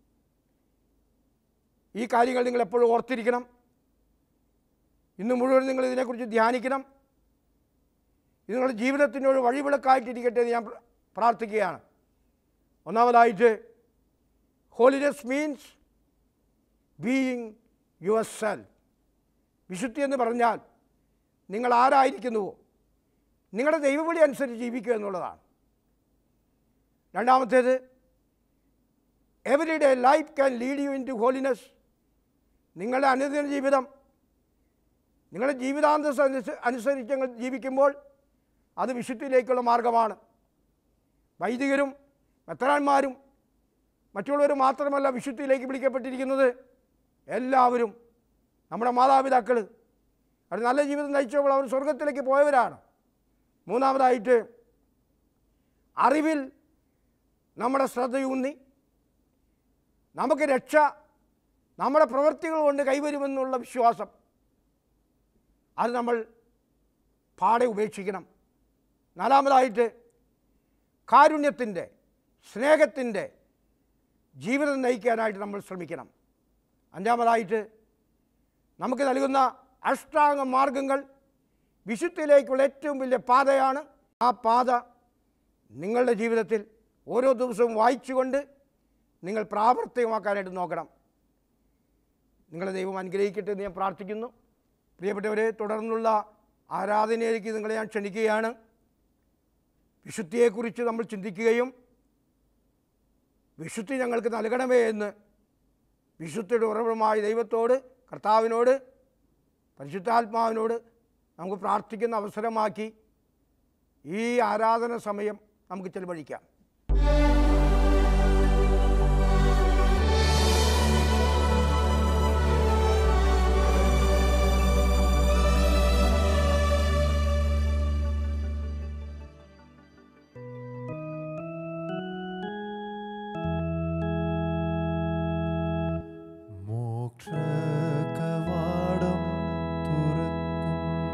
ഈ കാര്യങ്ങൾ നിങ്ങൾ എപ്പോഴും ഓർത്തിരിക്കണം ഇന്ന് മുഴുവൻ നിങ്ങൾ ഇതിനെക്കുറിച്ച് ധ്യാനിക്കണം ഇത് നിങ്ങളുടെ ജീവിതത്തിൻ്റെ ഒരു വഴിവിളക്കായിട്ടിരിക്കട്ടെ എന്ന് ഞാൻ പ്ര- പ്രാർത്ഥിക്കുകയാണ് ഒന്നാമതായിട്ട് holiness means being yourself വിശുദ്ധി എന്ന് പറഞ്ഞാൽ നിങ്ങൾ ആരായിരിക്കുന്നുവോ നിങ്ങളുടെ ദൈവവിളി അനുസരിച്ച് ജീവിക്കുക എന്നുള്ളതാണ് രണ്ടാമത്തേത് every day life can lead you into holiness നിങ്ങളുടെ അനുദിന ജീവിതം നിങ്ങളുടെ ജീവിതാന്തസ് അനുസ- അനുസരിച്ച് നിങ്ങൾ ജീവിക്കുമ്പോൾ അത് വിശുദ്ധിയിലേക്കുള്ള മാർഗമാണ് വൈദികരും മെത്രാന്മാരും മറ്റുള്ളവർ മാത്രമല്ല വിശുദ്ധിയിലേക്ക് വിളിക്കപ്പെട്ടിരിക്കുന്നത് എല്ലാവരും നമ്മുടെ മാതാപിതാക്കൾ അവർ നല്ല ജീവിതം നയിച്ചപ്പോൾ അവർ സ്വർഗത്തിലേക്ക് പോയവരാണ് മൂന്നാമതായിട്ട് അറിവിൽ നമ്മുടെ ശ്രദ്ധയൂന്നി നമുക്ക് രക്ഷ നമ്മുടെ പ്രവൃത്തികൾ കൊണ്ട് കൈവരുമെന്നുള്ള വിശ്വാസം അത് നമ്മൾ പാടെ ഉപേക്ഷിക്കണം നാലാമതായിട്ട് കാരുണ്യത്തിൻ്റെ സ്നേഹത്തിൻ്റെ ജീവിതം നയിക്കാനായിട്ട് നമ്മൾ ശ്രമിക്കണം അഞ്ചാമതായിട്ട് നമുക്ക് നൽകുന്ന അഷ്ടാംഗ മാർഗങ്ങൾ വിശുദ്ധിയിലേക്കുള്ള ഏറ്റവും വലിയ പാതയാണ് ആ പാത നിങ്ങളുടെ ജീവിതത്തിൽ ഓരോ ദിവസവും വായിച്ചുകൊണ്ട് നിങ്ങൾ പ്രാവർത്തികമാക്കാനായിട്ട് നോക്കണം നിങ്ങളെ ദൈവം അനുഗ്രഹിക്കട്ടെ എന്ന് ഞാൻ പ്രാർത്ഥിക്കുന്നു പ്രിയപ്പെട്ടവരെ തുടർന്നുള്ള ആരാധനയിലേക്ക് നിങ്ങളെ ഞാൻ ക്ഷണിക്കുകയാണ് വിശുദ്ധിയെക്കുറിച്ച് നമ്മൾ ചിന്തിക്കുകയും വിശുദ്ധി ഞങ്ങൾക്ക് നൽകണമേ എന്ന് വിശുദ്ധിയുടെ ഉറവിടമായ ദൈവത്തോട് കർത്താവിനോട് പരിശുദ്ധാത്മാവിനോട് നമുക്ക് പ്രാർത്ഥിക്കുന്ന അവസരമാക്കി ഈ ആരാധന സമയം നമുക്ക് ചെലവഴിക്കാം മോക്ഷകവാടം തുറക്കും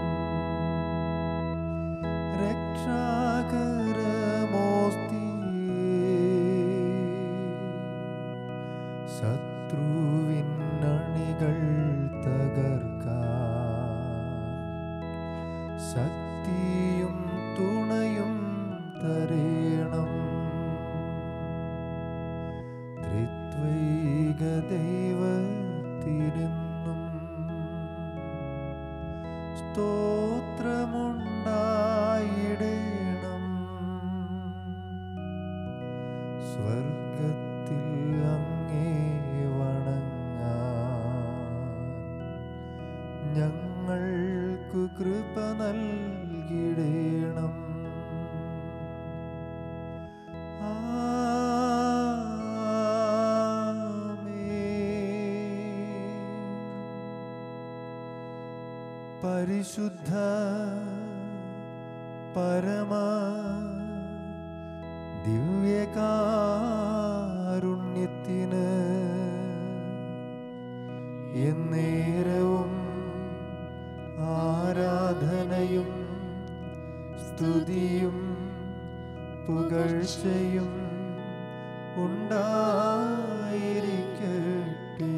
രക്ഷാകരമോസ്തി ശത്രുവിൻ അണികൾ തകർക്കാൻ ശക്തിയും തുണയും തരേണം ത്രിത്വൈക ദൈവത്തിനെന്നും സ്തോത്രമുണ്ടായിടേണം സ്വർഗത്തിൽ അങ്ങേ വണങ്ങാൻ ഞങ്ങൾക്കു കൃപ നൽകിടേണം പരിശുദ്ധ പരമ ദിവ്യകാരുണ്യത്തിന് എന്നേരവും ആരാധനയും സ്തുതിയും പുകഴ്ചയും ഉണ്ടായിരിക്കട്ടെ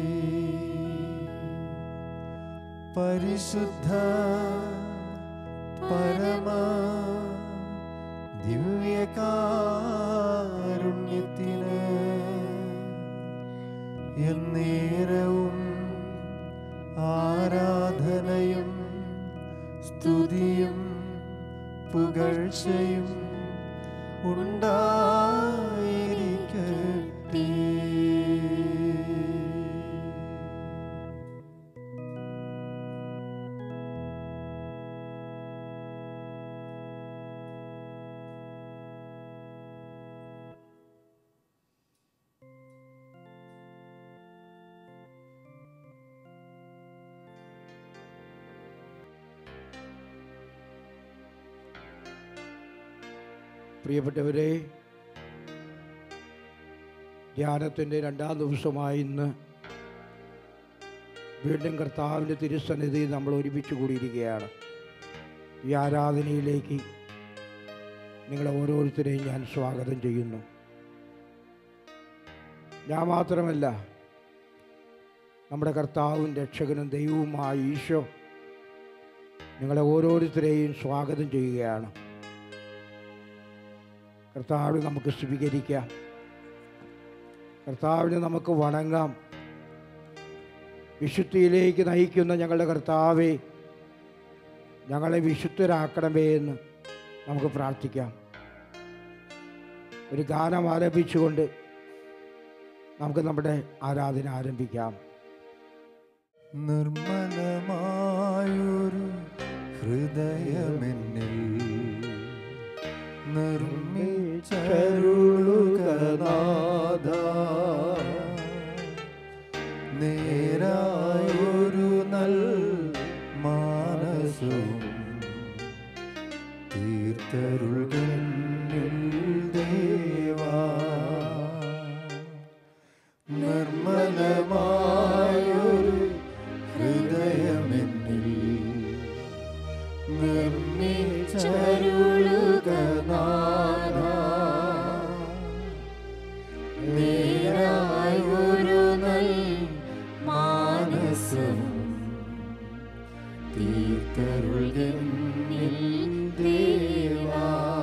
പരിശുദ്ധ പരമ ദിവ്യകാരുണ്യത്തിന് എന്നേരവും ആരാധനയും സ്തുതിയും പുകഴ്ചയും ഉണ്ടായിരിക്കട്ടെ പ്രിയപ്പെട്ടവരെ ധ്യാനത്തിൻ്റെ രണ്ടാം ദിവസമായി ഇന്ന് വീണ്ടും കർത്താവിൻ്റെ തിരുസന്നിധി നമ്മൾ ഒരുമിച്ച് കൂടിയിരിക്കുകയാണ് ഈ ആരാധനയിലേക്ക് നിങ്ങളെ ഓരോരുത്തരെയും ഞാൻ സ്വാഗതം ചെയ്യുന്നു ഞാൻ മാത്രമല്ല നമ്മുടെ കർത്താവും രക്ഷകനും ദൈവവുമായ ഈശോ നിങ്ങളെ ഓരോരുത്തരെയും സ്വാഗതം ചെയ്യുകയാണ് കർത്താവിനെ നമുക്ക് സ്വീകരിക്കാം കർത്താവിനെ നമുക്ക് വണങ്ങാം വിശുദ്ധിയിലേക്ക് നയിക്കുന്ന ഞങ്ങളുടെ കർത്താവെ ഞങ്ങളെ വിശുദ്ധരാക്കണമേ എന്ന് നമുക്ക് പ്രാർത്ഥിക്കാം ഒരു ഗാനം ആലപിച്ചുകൊണ്ട് നമുക്ക് നമ്മുടെ ആരാധന ആരംഭിക്കാം നിർമ്മലമായൊരു ഹൃദയമെന്നിൽ നിർമ്മിച്ചരുളുകനാഥ നേരായൊരു നൽ മാനസവും തീർത്തരുൾകന്നിൽ ദേവാ നിർമ്മലമായൊരു ഹൃദയമെന്നിൽ നിർമ്മിച്ചരുളുകനാഥ നേരായൊരു നൽ മാനസം തീർത്തരുൾകന്നിൽ ദേവാ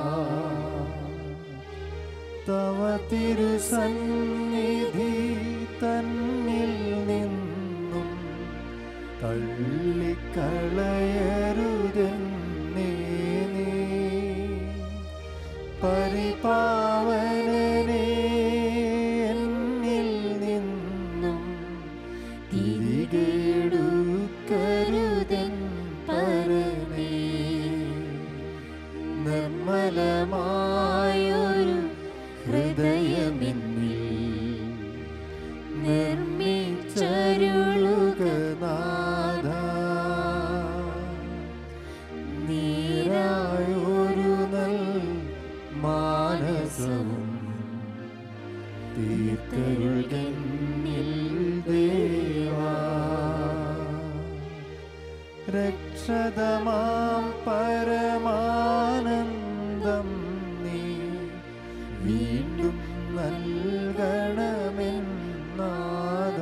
തവ തിരുസന്നിധി തന്നിൽ നിന്നും തള്ളിക്കളയരുതെന്നേ നീ പരിപാവനനെ എന്നിൽ നിന്നും തിരികെടുക്കരുതൻ പരനേ നിർമ്മലമായൊരു ഹൃദയമെന്നിൽ നിർമ്മിച്ചരുളുകനാഥ നീരായൊരു നൽ മാനസവും തീർത്തരുൾകന്നിൽ ദേവാ രക്ഷതമാം പരമാനന്ദം നീ വീണ്ടും നൽകണമെന്നാഥ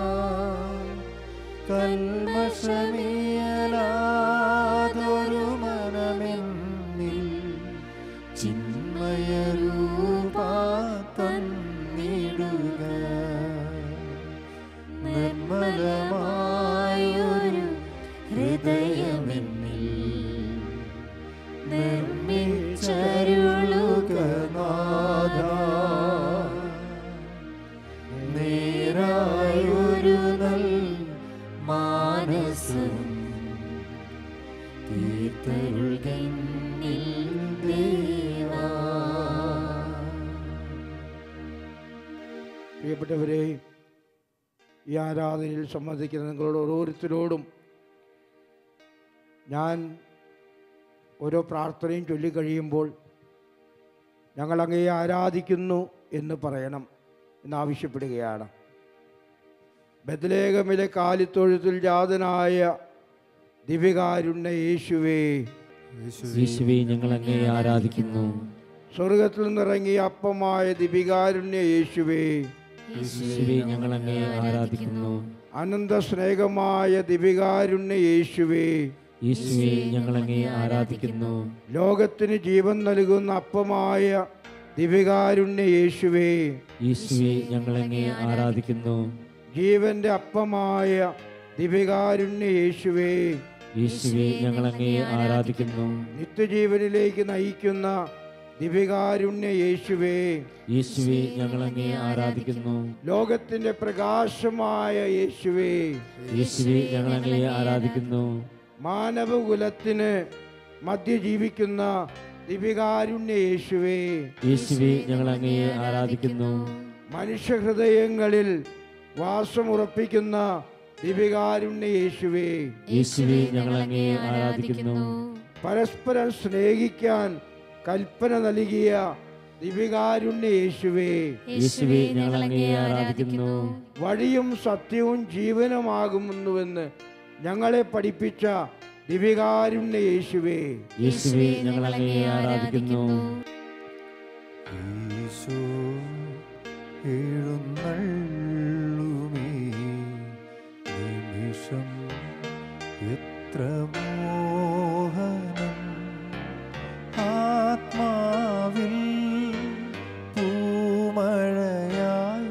കൽമഷമിയലാതൊരു മനമെന്നിൽ ചിന്മയരൂപ തന്നിടുക നിർമ്മലമായൊരു ഹൃദയമെന്നിൽ നിർമ്മിച്ചരുളുകനാഥ നേരായൊരു നൽ മാനസം തീർത്തരുൾകന്നിൽ ദേവാ പ്രിയപ്പെട്ടവരെ ഈ ആരാധനയിൽ സംബന്ധിക്കുന്ന നിങ്ങളോട് ഓരോരുത്തരോടും ഞാൻ ഓരോ പ്രാർത്ഥനയും ചൊല്ലിക്കഴിയുമ്പോൾ ഞങ്ങൾ അങ്ങയെ ആരാധിക്കുന്നു എന്ന് പറയണം എന്നാവശ്യപ്പെടുകയാണ് ബദലേഖമിലെ കാലിത്തൊഴുത്തിൽ ജാതനായ ദിവികാരുണ്യ യേശുവേ യേശുവേ ഞങ്ങൾ അങ്ങേ ആരാധിക്കുന്നു സ്വർഗത്തിൽ നിന്നിറങ്ങിയ അപ്പമായ ദിവികാരുണ്യ യേശുവേ യേശുവേ ഞങ്ങൾ അങ്ങേ ആരാധിക്കുന്നു അനന്ത സ്നേഹമായ ദിവികാരുണ്യ യേശുവേ യേശുവേ ഞങ്ങൾ അങ്ങേ ആരാധിക്കുന്നു ലോകത്തിന് ജീവൻ നൽകുന്ന അപ്പമായ ദിവികാരുണ്യ യേശുവേ യേശുവേ ഞങ്ങൾ അങ്ങേ ആരാധിക്കുന്നു ജീവന്റെ അപ്പമായ ദിവികാരുണ്യ യേശുവേ യേശുവേ ഞങ്ങൾ അങ്ങേ ആരാധിക്കുന്നു നിത്യജീവനിലേക്ക് നയിക്കുന്ന ദിവികാരുണ്യ യേശുവേ യേശുവേ ഞങ്ങൾ അങ്ങേ ആരാധിക്കുന്നു ലോകത്തിന്റെ പ്രകാശമായ യേശുവേ യേശുവേ ഞങ്ങൾ അങ്ങേ ആരാധിക്കുന്നു മാനവകുലത്തിന് മധ്യ ജീവിക്കുന്ന ദിവികാരുണ്യ യേശുവേ യേശുവേ ഞങ്ങൾ അങ്ങേ ആരാധിക്കുന്നു മനുഷ്യഹൃദയങ്ങളിൽ വാസമുറപ്പിക്കുന്ന ദിവികാരുണ്യ യേശുവേ യേശുവേ ഞങ്ങൾ അങ്ങേ ആരാധിക്കുന്നു പരസ്പരം സ്നേഹിക്കാൻ കൽപ്പന നൽകിയ ദിവികാരുണ്യ യേശുവേ യേശുവെ ഞങ്ങൾ അങ്ങയെ ആരാധിക്കുന്നു വഴിയും സത്യവും ജീവനുമാകുമെന്നുവെന്ന് ഞങ്ങളെ പഠിപ്പിച്ച ദിവികാരുണ്യ യേശുവേ യേശുവെ ഞങ്ങൾ അങ്ങയെ ആരാധിക്കുന്നു ഈശോ എഴുന്നള്ളുമേ നിമിഷം എത്ര മോഹനം ആത്മാവിൽ പൂമഴയായി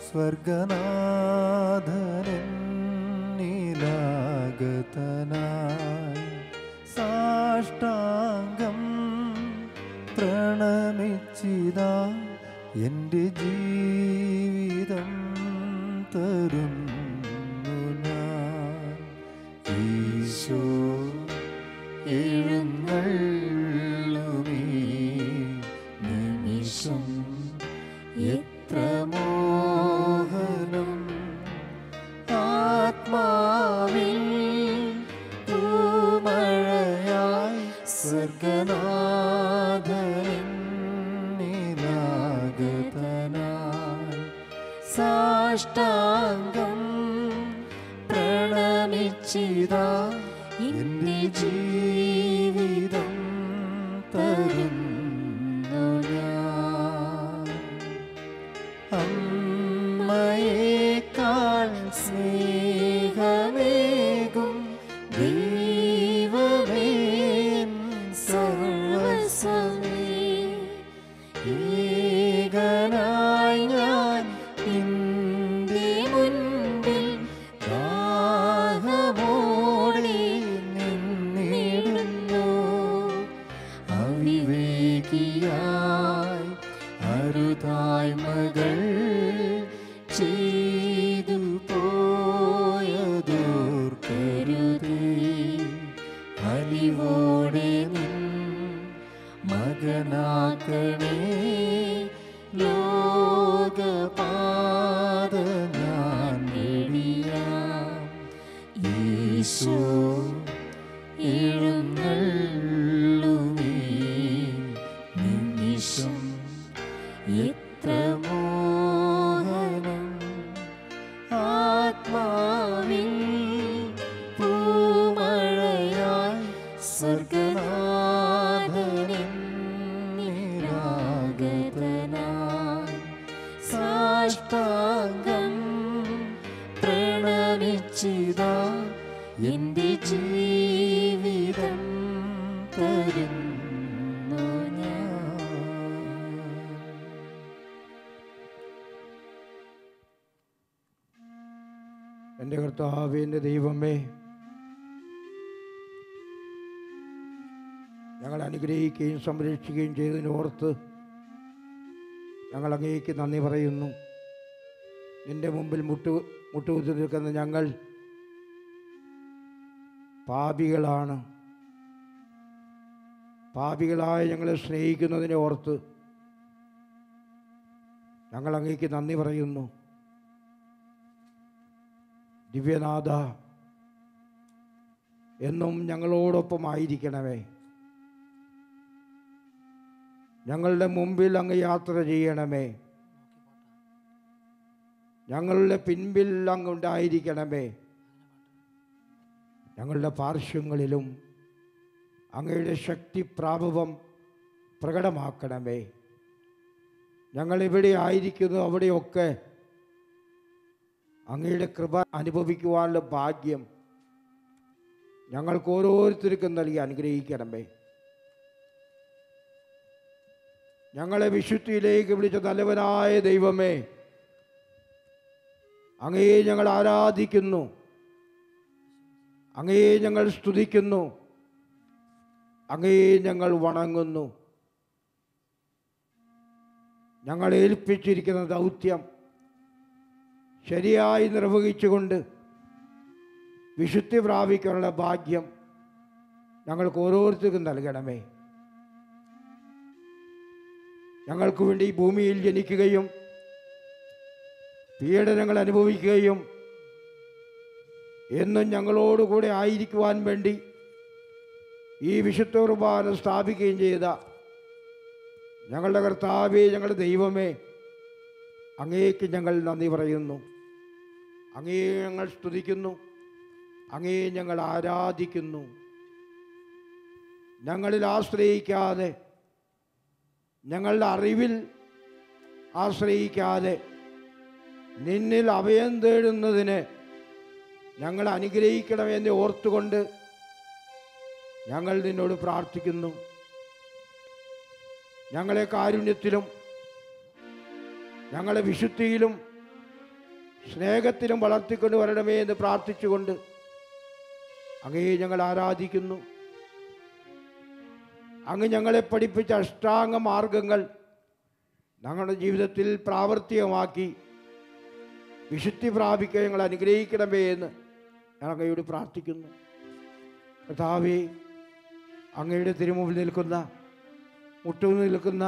സ്വർഗനാഥനാഗതനായി സാഷ്ടാംഗം പ്രണമിച്ചിതാ എൻ്റെ ജീവിതം തരുന്നു ഞാൻ ഈശോ എഴുന്നള്ളുമേ നിമിഷം എത്ര മോഹനം ആത്മാവിൽ പൂമഴയായി സ്വർഗനാഥനാഗതനായി സാഷ്ടാംഗം പ്രണമിച്ചിതാ എന്റെ ജീവിതം തരുന്നു ഞാൻ അമ്മയേക്കാൾ സ്നേഹമേകും ദൈവമേ എൻ സർവസ്വമേ ഏകനായി ഞാൻ നിന്റെ മുൻപിൽ ദാഹമോടെ നിന്നിടുന്നു അവിവേകിയായി അരുതായ്മകൾ ചെയ്തു പോയതോർക്കരുതേ അലിവോടെ നിൻ മകനാക്കണേ ലോകപാത ഞാൻ വെടിയാം ഈശോ എഴുന്നള്ളുമേ നിമിഷം എത്ര മോഹനം ആത്മാവിൽ പൂമഴയായി സ്വർഗനാഥനായി സാഷ്ടാംഗം പ്രണമിച്ചിതാ എന്റെ ജീവിതം തരുന്നു ഞാൻ എൻ്റെ കർത്താവിൻ്റെ ദൈവമേ ഞങ്ങൾ അനുഗ്രഹിക്കുകയും സംരക്ഷിക്കുകയും ചെയ്തതിനോർത്ത് ഞങ്ങൾ അങ്ങേക്ക് നന്ദി പറയുന്നു നിന്റെ മുമ്പിൽ മുട്ടു മുട്ടുകുത്തി നിൽക്കുന്ന ഞങ്ങൾ പാപികളാണ് പാപികളായ ഞങ്ങളെ സ്നേഹിക്കുന്നതിനെ ഓർത്ത് ഞങ്ങൾ അങ്ങേക്ക് നന്ദി പറയുന്നു ദിവ്യനാഥ എന്നും ഞങ്ങളോടൊപ്പം ആയിരിക്കണമേ ഞങ്ങളുടെ മുമ്പിൽ അങ്ങ് യാത്ര ചെയ്യണമേ ഞങ്ങളുടെ പിൻപിൽ അങ്ങ് ഉണ്ടായിരിക്കണമേ ഞങ്ങളുടെ പാർശ്വങ്ങളിലും അങ്ങയുടെ ശക്തി പ്രാഭവം പ്രകടമാക്കണമേ ഞങ്ങൾ എവിടെ ആയിരിക്കുന്നു അവിടെയൊക്കെ അങ്ങയുടെ കൃപ അനുഭവിക്കുവാനുള്ള ഭാഗ്യം ഞങ്ങൾക്ക് ഓരോരുത്തർക്കും നൽകി അനുഗ്രഹിക്കണമേ ഞങ്ങളെ വിശുദ്ധിയിലേക്ക് വിളിച്ച നല്ലവനായ ദൈവമേ അങ്ങയെ ഞങ്ങൾ ആരാധിക്കുന്നു അങ്ങയെ ഞങ്ങൾ സ്തുതിക്കുന്നു അങ്ങയെ ഞങ്ങൾ വണങ്ങുന്നു ഞങ്ങൾ ഏൽപ്പിച്ചിരിക്കുന്ന ദൗത്യം ശരിയായി നിർവഹിച്ചുകൊണ്ട് വിശുദ്ധി പ്രാപിക്കാനുള്ള ഭാഗ്യം ഞങ്ങൾക്ക് ഓരോരുത്തർക്കും നൽകണമേ ഞങ്ങൾക്ക് വേണ്ടി ഈ ഭൂമിയിൽ ജനിക്കുകയും പീഡനങ്ങൾ അനുഭവിക്കുകയും എന്നും ഞങ്ങളോടുകൂടെ ആയിരിക്കുവാൻ വേണ്ടി ഈ വിശുദ്ധ കുർബാന സ്ഥാപിക്കുകയും ചെയ്ത ഞങ്ങളുടെ കർത്താവേ ഞങ്ങളുടെ ദൈവമേ അങ്ങേക്ക് ഞങ്ങൾ നന്ദി പറയുന്നു അങ്ങേ ഞങ്ങൾ സ്തുതിക്കുന്നു അങ്ങേ ഞങ്ങൾ ആരാധിക്കുന്നു ഞങ്ങളിൽ ആശ്രയിക്കാതെ ഞങ്ങളുടെ അറിവിൽ ആശ്രയിക്കാതെ നിന്നിൽ അഭയം തേടുന്നതിന് ഞങ്ങൾ അനുഗ്രഹിക്കണമെന്ന് ഓർത്തുകൊണ്ട് ഞങ്ങൾ നിന്നോട് പ്രാർത്ഥിക്കുന്നു ഞങ്ങളെ കാരുണ്യത്തിലും ഞങ്ങളെ വിശുദ്ധിയിലും സ്നേഹത്തിലും വളർത്തിക്കൊണ്ട് വരണമേ എന്ന് പ്രാർത്ഥിച്ചുകൊണ്ട് അങ്ങേ ഞങ്ങൾ ആരാധിക്കുന്നു അങ്ങ് ഞങ്ങളെ പഠിപ്പിച്ച അഷ്ടാംഗ മാർഗങ്ങൾ ഞങ്ങളുടെ ജീവിതത്തിൽ പ്രാവർത്തികമാക്കി വിശുദ്ധി പ്രാപിക്കാൻ ഞങ്ങൾ അനുഗ്രഹിക്കണമേ എന്ന് ഞാൻ അങ്ങയോട് പ്രാർത്ഥിക്കുന്നു കർത്താവേ അങ്ങയുടെ തിരുമുമ്പിൽ നിൽക്കുന്ന മുട്ടുനിൽ നിൽക്കുന്ന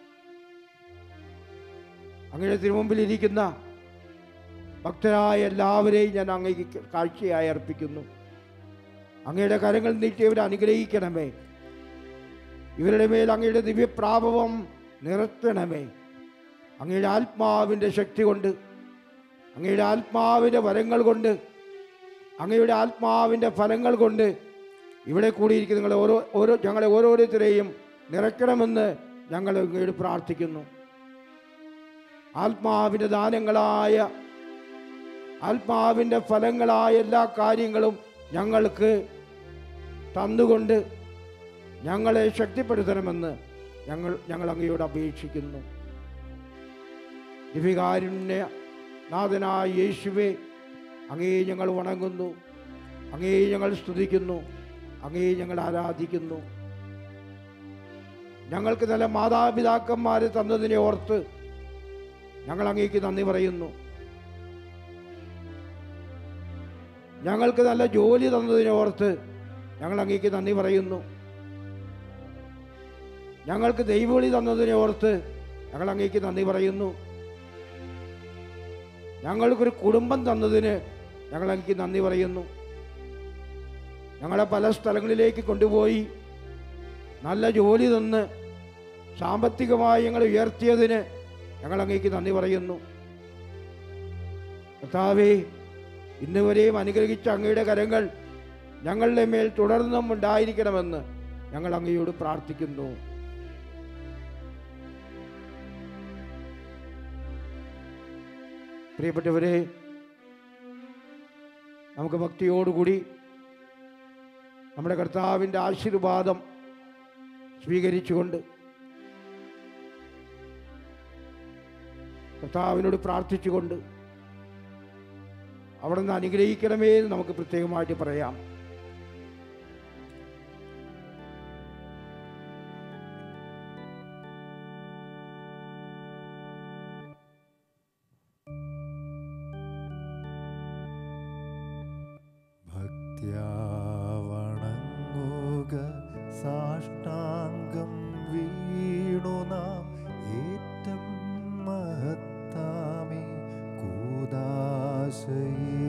അങ്ങയുടെ തിരുമുമ്പിൽ ഇരിക്കുന്ന ഭക്തരായ എല്ലാവരെയും ഞാൻ അങ്ങേക്ക് കാഴ്ചയായി അർപ്പിക്കുന്നു അങ്ങയുടെ കരങ്ങൾ നീട്ടി ഇവരെ അനുഗ്രഹിക്കണമേ ഇവരുടെ മേൽ അങ്ങയുടെ ദിവ്യപ്രാപവം നിറത്തണമേ അങ്ങയുടെ ആത്മാവിൻ്റെ ശക്തി കൊണ്ട് അങ്ങയുടെ ആത്മാവിൻ്റെ വരങ്ങൾ കൊണ്ട് അങ്ങയുടെ ആത്മാവിൻ്റെ ഫലങ്ങൾ കൊണ്ട് ഇവിടെ കൂടിയിരിക്കുന്ന നിങ്ങളെ ഓരോ ഓരോ ഞങ്ങളെ ഓരോരുത്തരെയും നിറയ്ക്കണമെന്ന് ഞങ്ങൾ അങ്ങയോട് പ്രാർത്ഥിക്കുന്നു ആത്മാവിൻ്റെ ദാനങ്ങളായ ആത്മാവിൻ്റെ ഫലങ്ങളായ എല്ലാ കാര്യങ്ങളും ഞങ്ങൾക്ക് തന്നുകൊണ്ട് ഞങ്ങളെ ശക്തിപ്പെടുത്തണമെന്ന് ഞങ്ങൾ ഞങ്ങൾ അങ്ങയോട് അപേക്ഷിക്കുന്നു ദിവ്യകാരുണ്യ നാഥനായ യേശുവെ അങ്ങേ ഞങ്ങൾ വണങ്ങുന്നു അങ്ങേ ഞങ്ങൾ സ്തുതിക്കുന്നു അങ്ങേ ഞങ്ങൾ ആരാധിക്കുന്നു ഞങ്ങൾക്ക് നല്ല മാതാപിതാക്കന്മാരെ തന്നതിനെ ഓർത്ത് ഞങ്ങൾ അങ്ങേക്ക് നന്ദി പറയുന്നു ഞങ്ങൾക്ക് നല്ല ജോലി തന്നതിനെ ഓർത്ത് ഞങ്ങൾ അങ്ങേക്ക് നന്ദി പറയുന്നു ഞങ്ങൾക്ക് ദൈവവിളി തന്നതിനെ ഓർത്ത് ഞങ്ങൾ അങ്ങേക്ക് നന്ദി പറയുന്നു ഞങ്ങൾക്കൊരു കുടുംബം തന്നതിന് ഞങ്ങൾ അങ്ങേക്ക് നന്ദി പറയുന്നു ഞങ്ങളെ പല സ്ഥലങ്ങളിലേക്ക് കൊണ്ടുപോയി നല്ല ജോലി തന്ന് സാമ്പത്തികമായി ഞങ്ങൾ ഉയർത്തിയതിന് ഞങ്ങൾ അങ്ങേക്ക് നന്ദി പറയുന്നു കർത്താവേ ഇന്ന് വരെയും അനുഗ്രഹിച്ച അങ്ങയുടെ കരങ്ങൾ ഞങ്ങളുടെ മേൽ തുടർന്നും ഉണ്ടായിരിക്കണമെന്ന് ഞങ്ങൾ അങ്ങയോട് പ്രാർത്ഥിക്കുന്നു പ്രിയപ്പെട്ടവരെ നമുക്ക് ഭക്തിയോടുകൂടി നമ്മുടെ കർത്താവിൻ്റെ ആശീർവാദം സ്വീകരിച്ചുകൊണ്ട് കർത്താവിനോട് പ്രാർത്ഥിച്ചുകൊണ്ട് അവിടെ നിന്ന് അനുഗ്രഹിക്കണമേ എന്ന് നമുക്ക് പ്രത്യേകമായിട്ട് പറയാം ഭക്ത്യാവണങ്ങുക സാഷ്ടാംഗം വീണു നാം ഏറ്റം മഹത്താമി കൂദാശയേ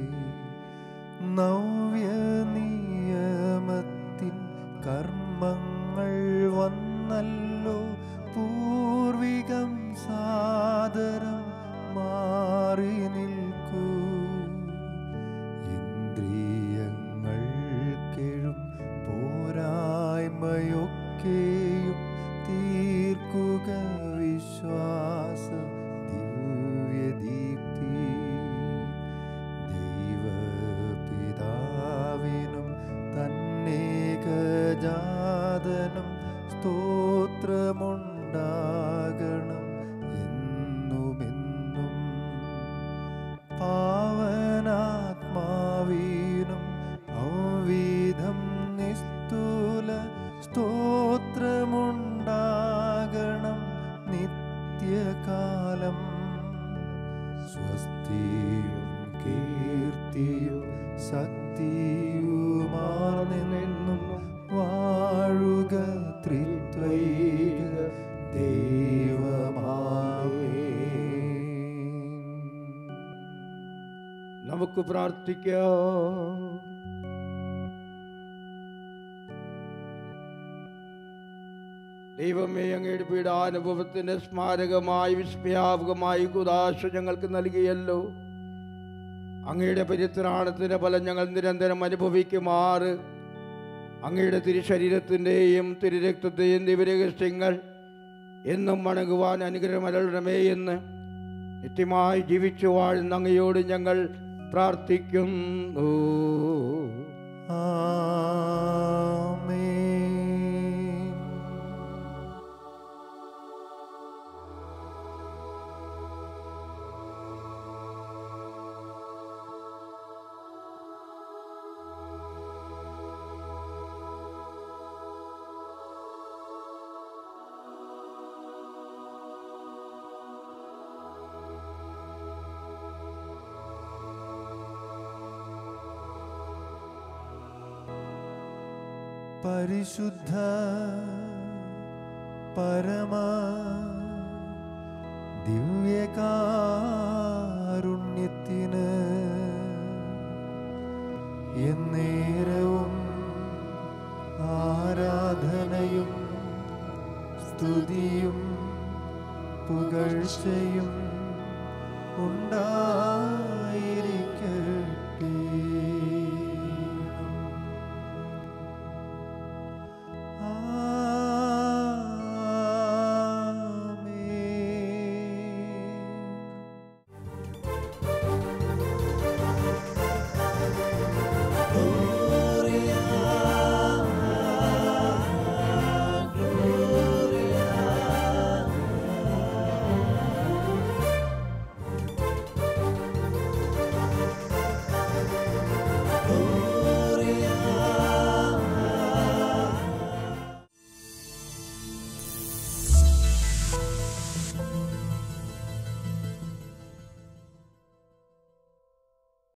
നവ്യനിയമത്തിൻ കർമ്മങ്ങൾ വന്നല്ലോ പൂർവികം സാദരം മാറി നിൽക്കൂ ഇന്ദ്രിയങ്ങൾ കെഴും പോരായ്മയൊക്കെയും തീർക്കുക വിശ്വാസ ദിവ്യദീപ്തി ദൈവപിതാവിനും തന്നേകജാതനും സ്തോത്രമുണ്ടാകണം എന്നുമെന്നും പാവനാത്മാവീനും ഔവിധം നിസ്തുല സ്തോത്രമുണ്ടാകണം നിത്യകാലം സ്വസ്തിയും കീർത്തിയും ശക്തിയുമാർന്നെന്നും വാഴുക ത്രിത്വൈക ദൈവമാവേ നമുക്ക് പ്രാർത്ഥിക്കാം ദൈവമേ അങ്ങയുടെ പീഡാനുഭവത്തിന്റെ സ്മാരകമായി വിസ്മയാപകമായി കുദാശ ഞങ്ങൾക്ക് നൽകിയല്ലോ അങ്ങയുടെ പരിത്രാണത്തിന്റെ ഫലം ഞങ്ങൾ നിരന്തരം അനുഭവിക്കുമാറ് അങ്ങയുടെ തിരുശരീരത്തിൻ്റെയും തിരുരക്തത്തെയും ദിവരഹസ്യങ്ങൾ എന്നും വണങ്ങുവാൻ അനുഗ്രഹമരണമേ എന്ന് നിത്യമായി ജീവിച്ചു വാഴുന്ന അങ്ങയോട് ഞങ്ങൾ പ്രാർത്ഥിക്കുന്നു ആമേൻ പരിശുദ്ധ പരമ ദിവ്യകാരുണ്യമേ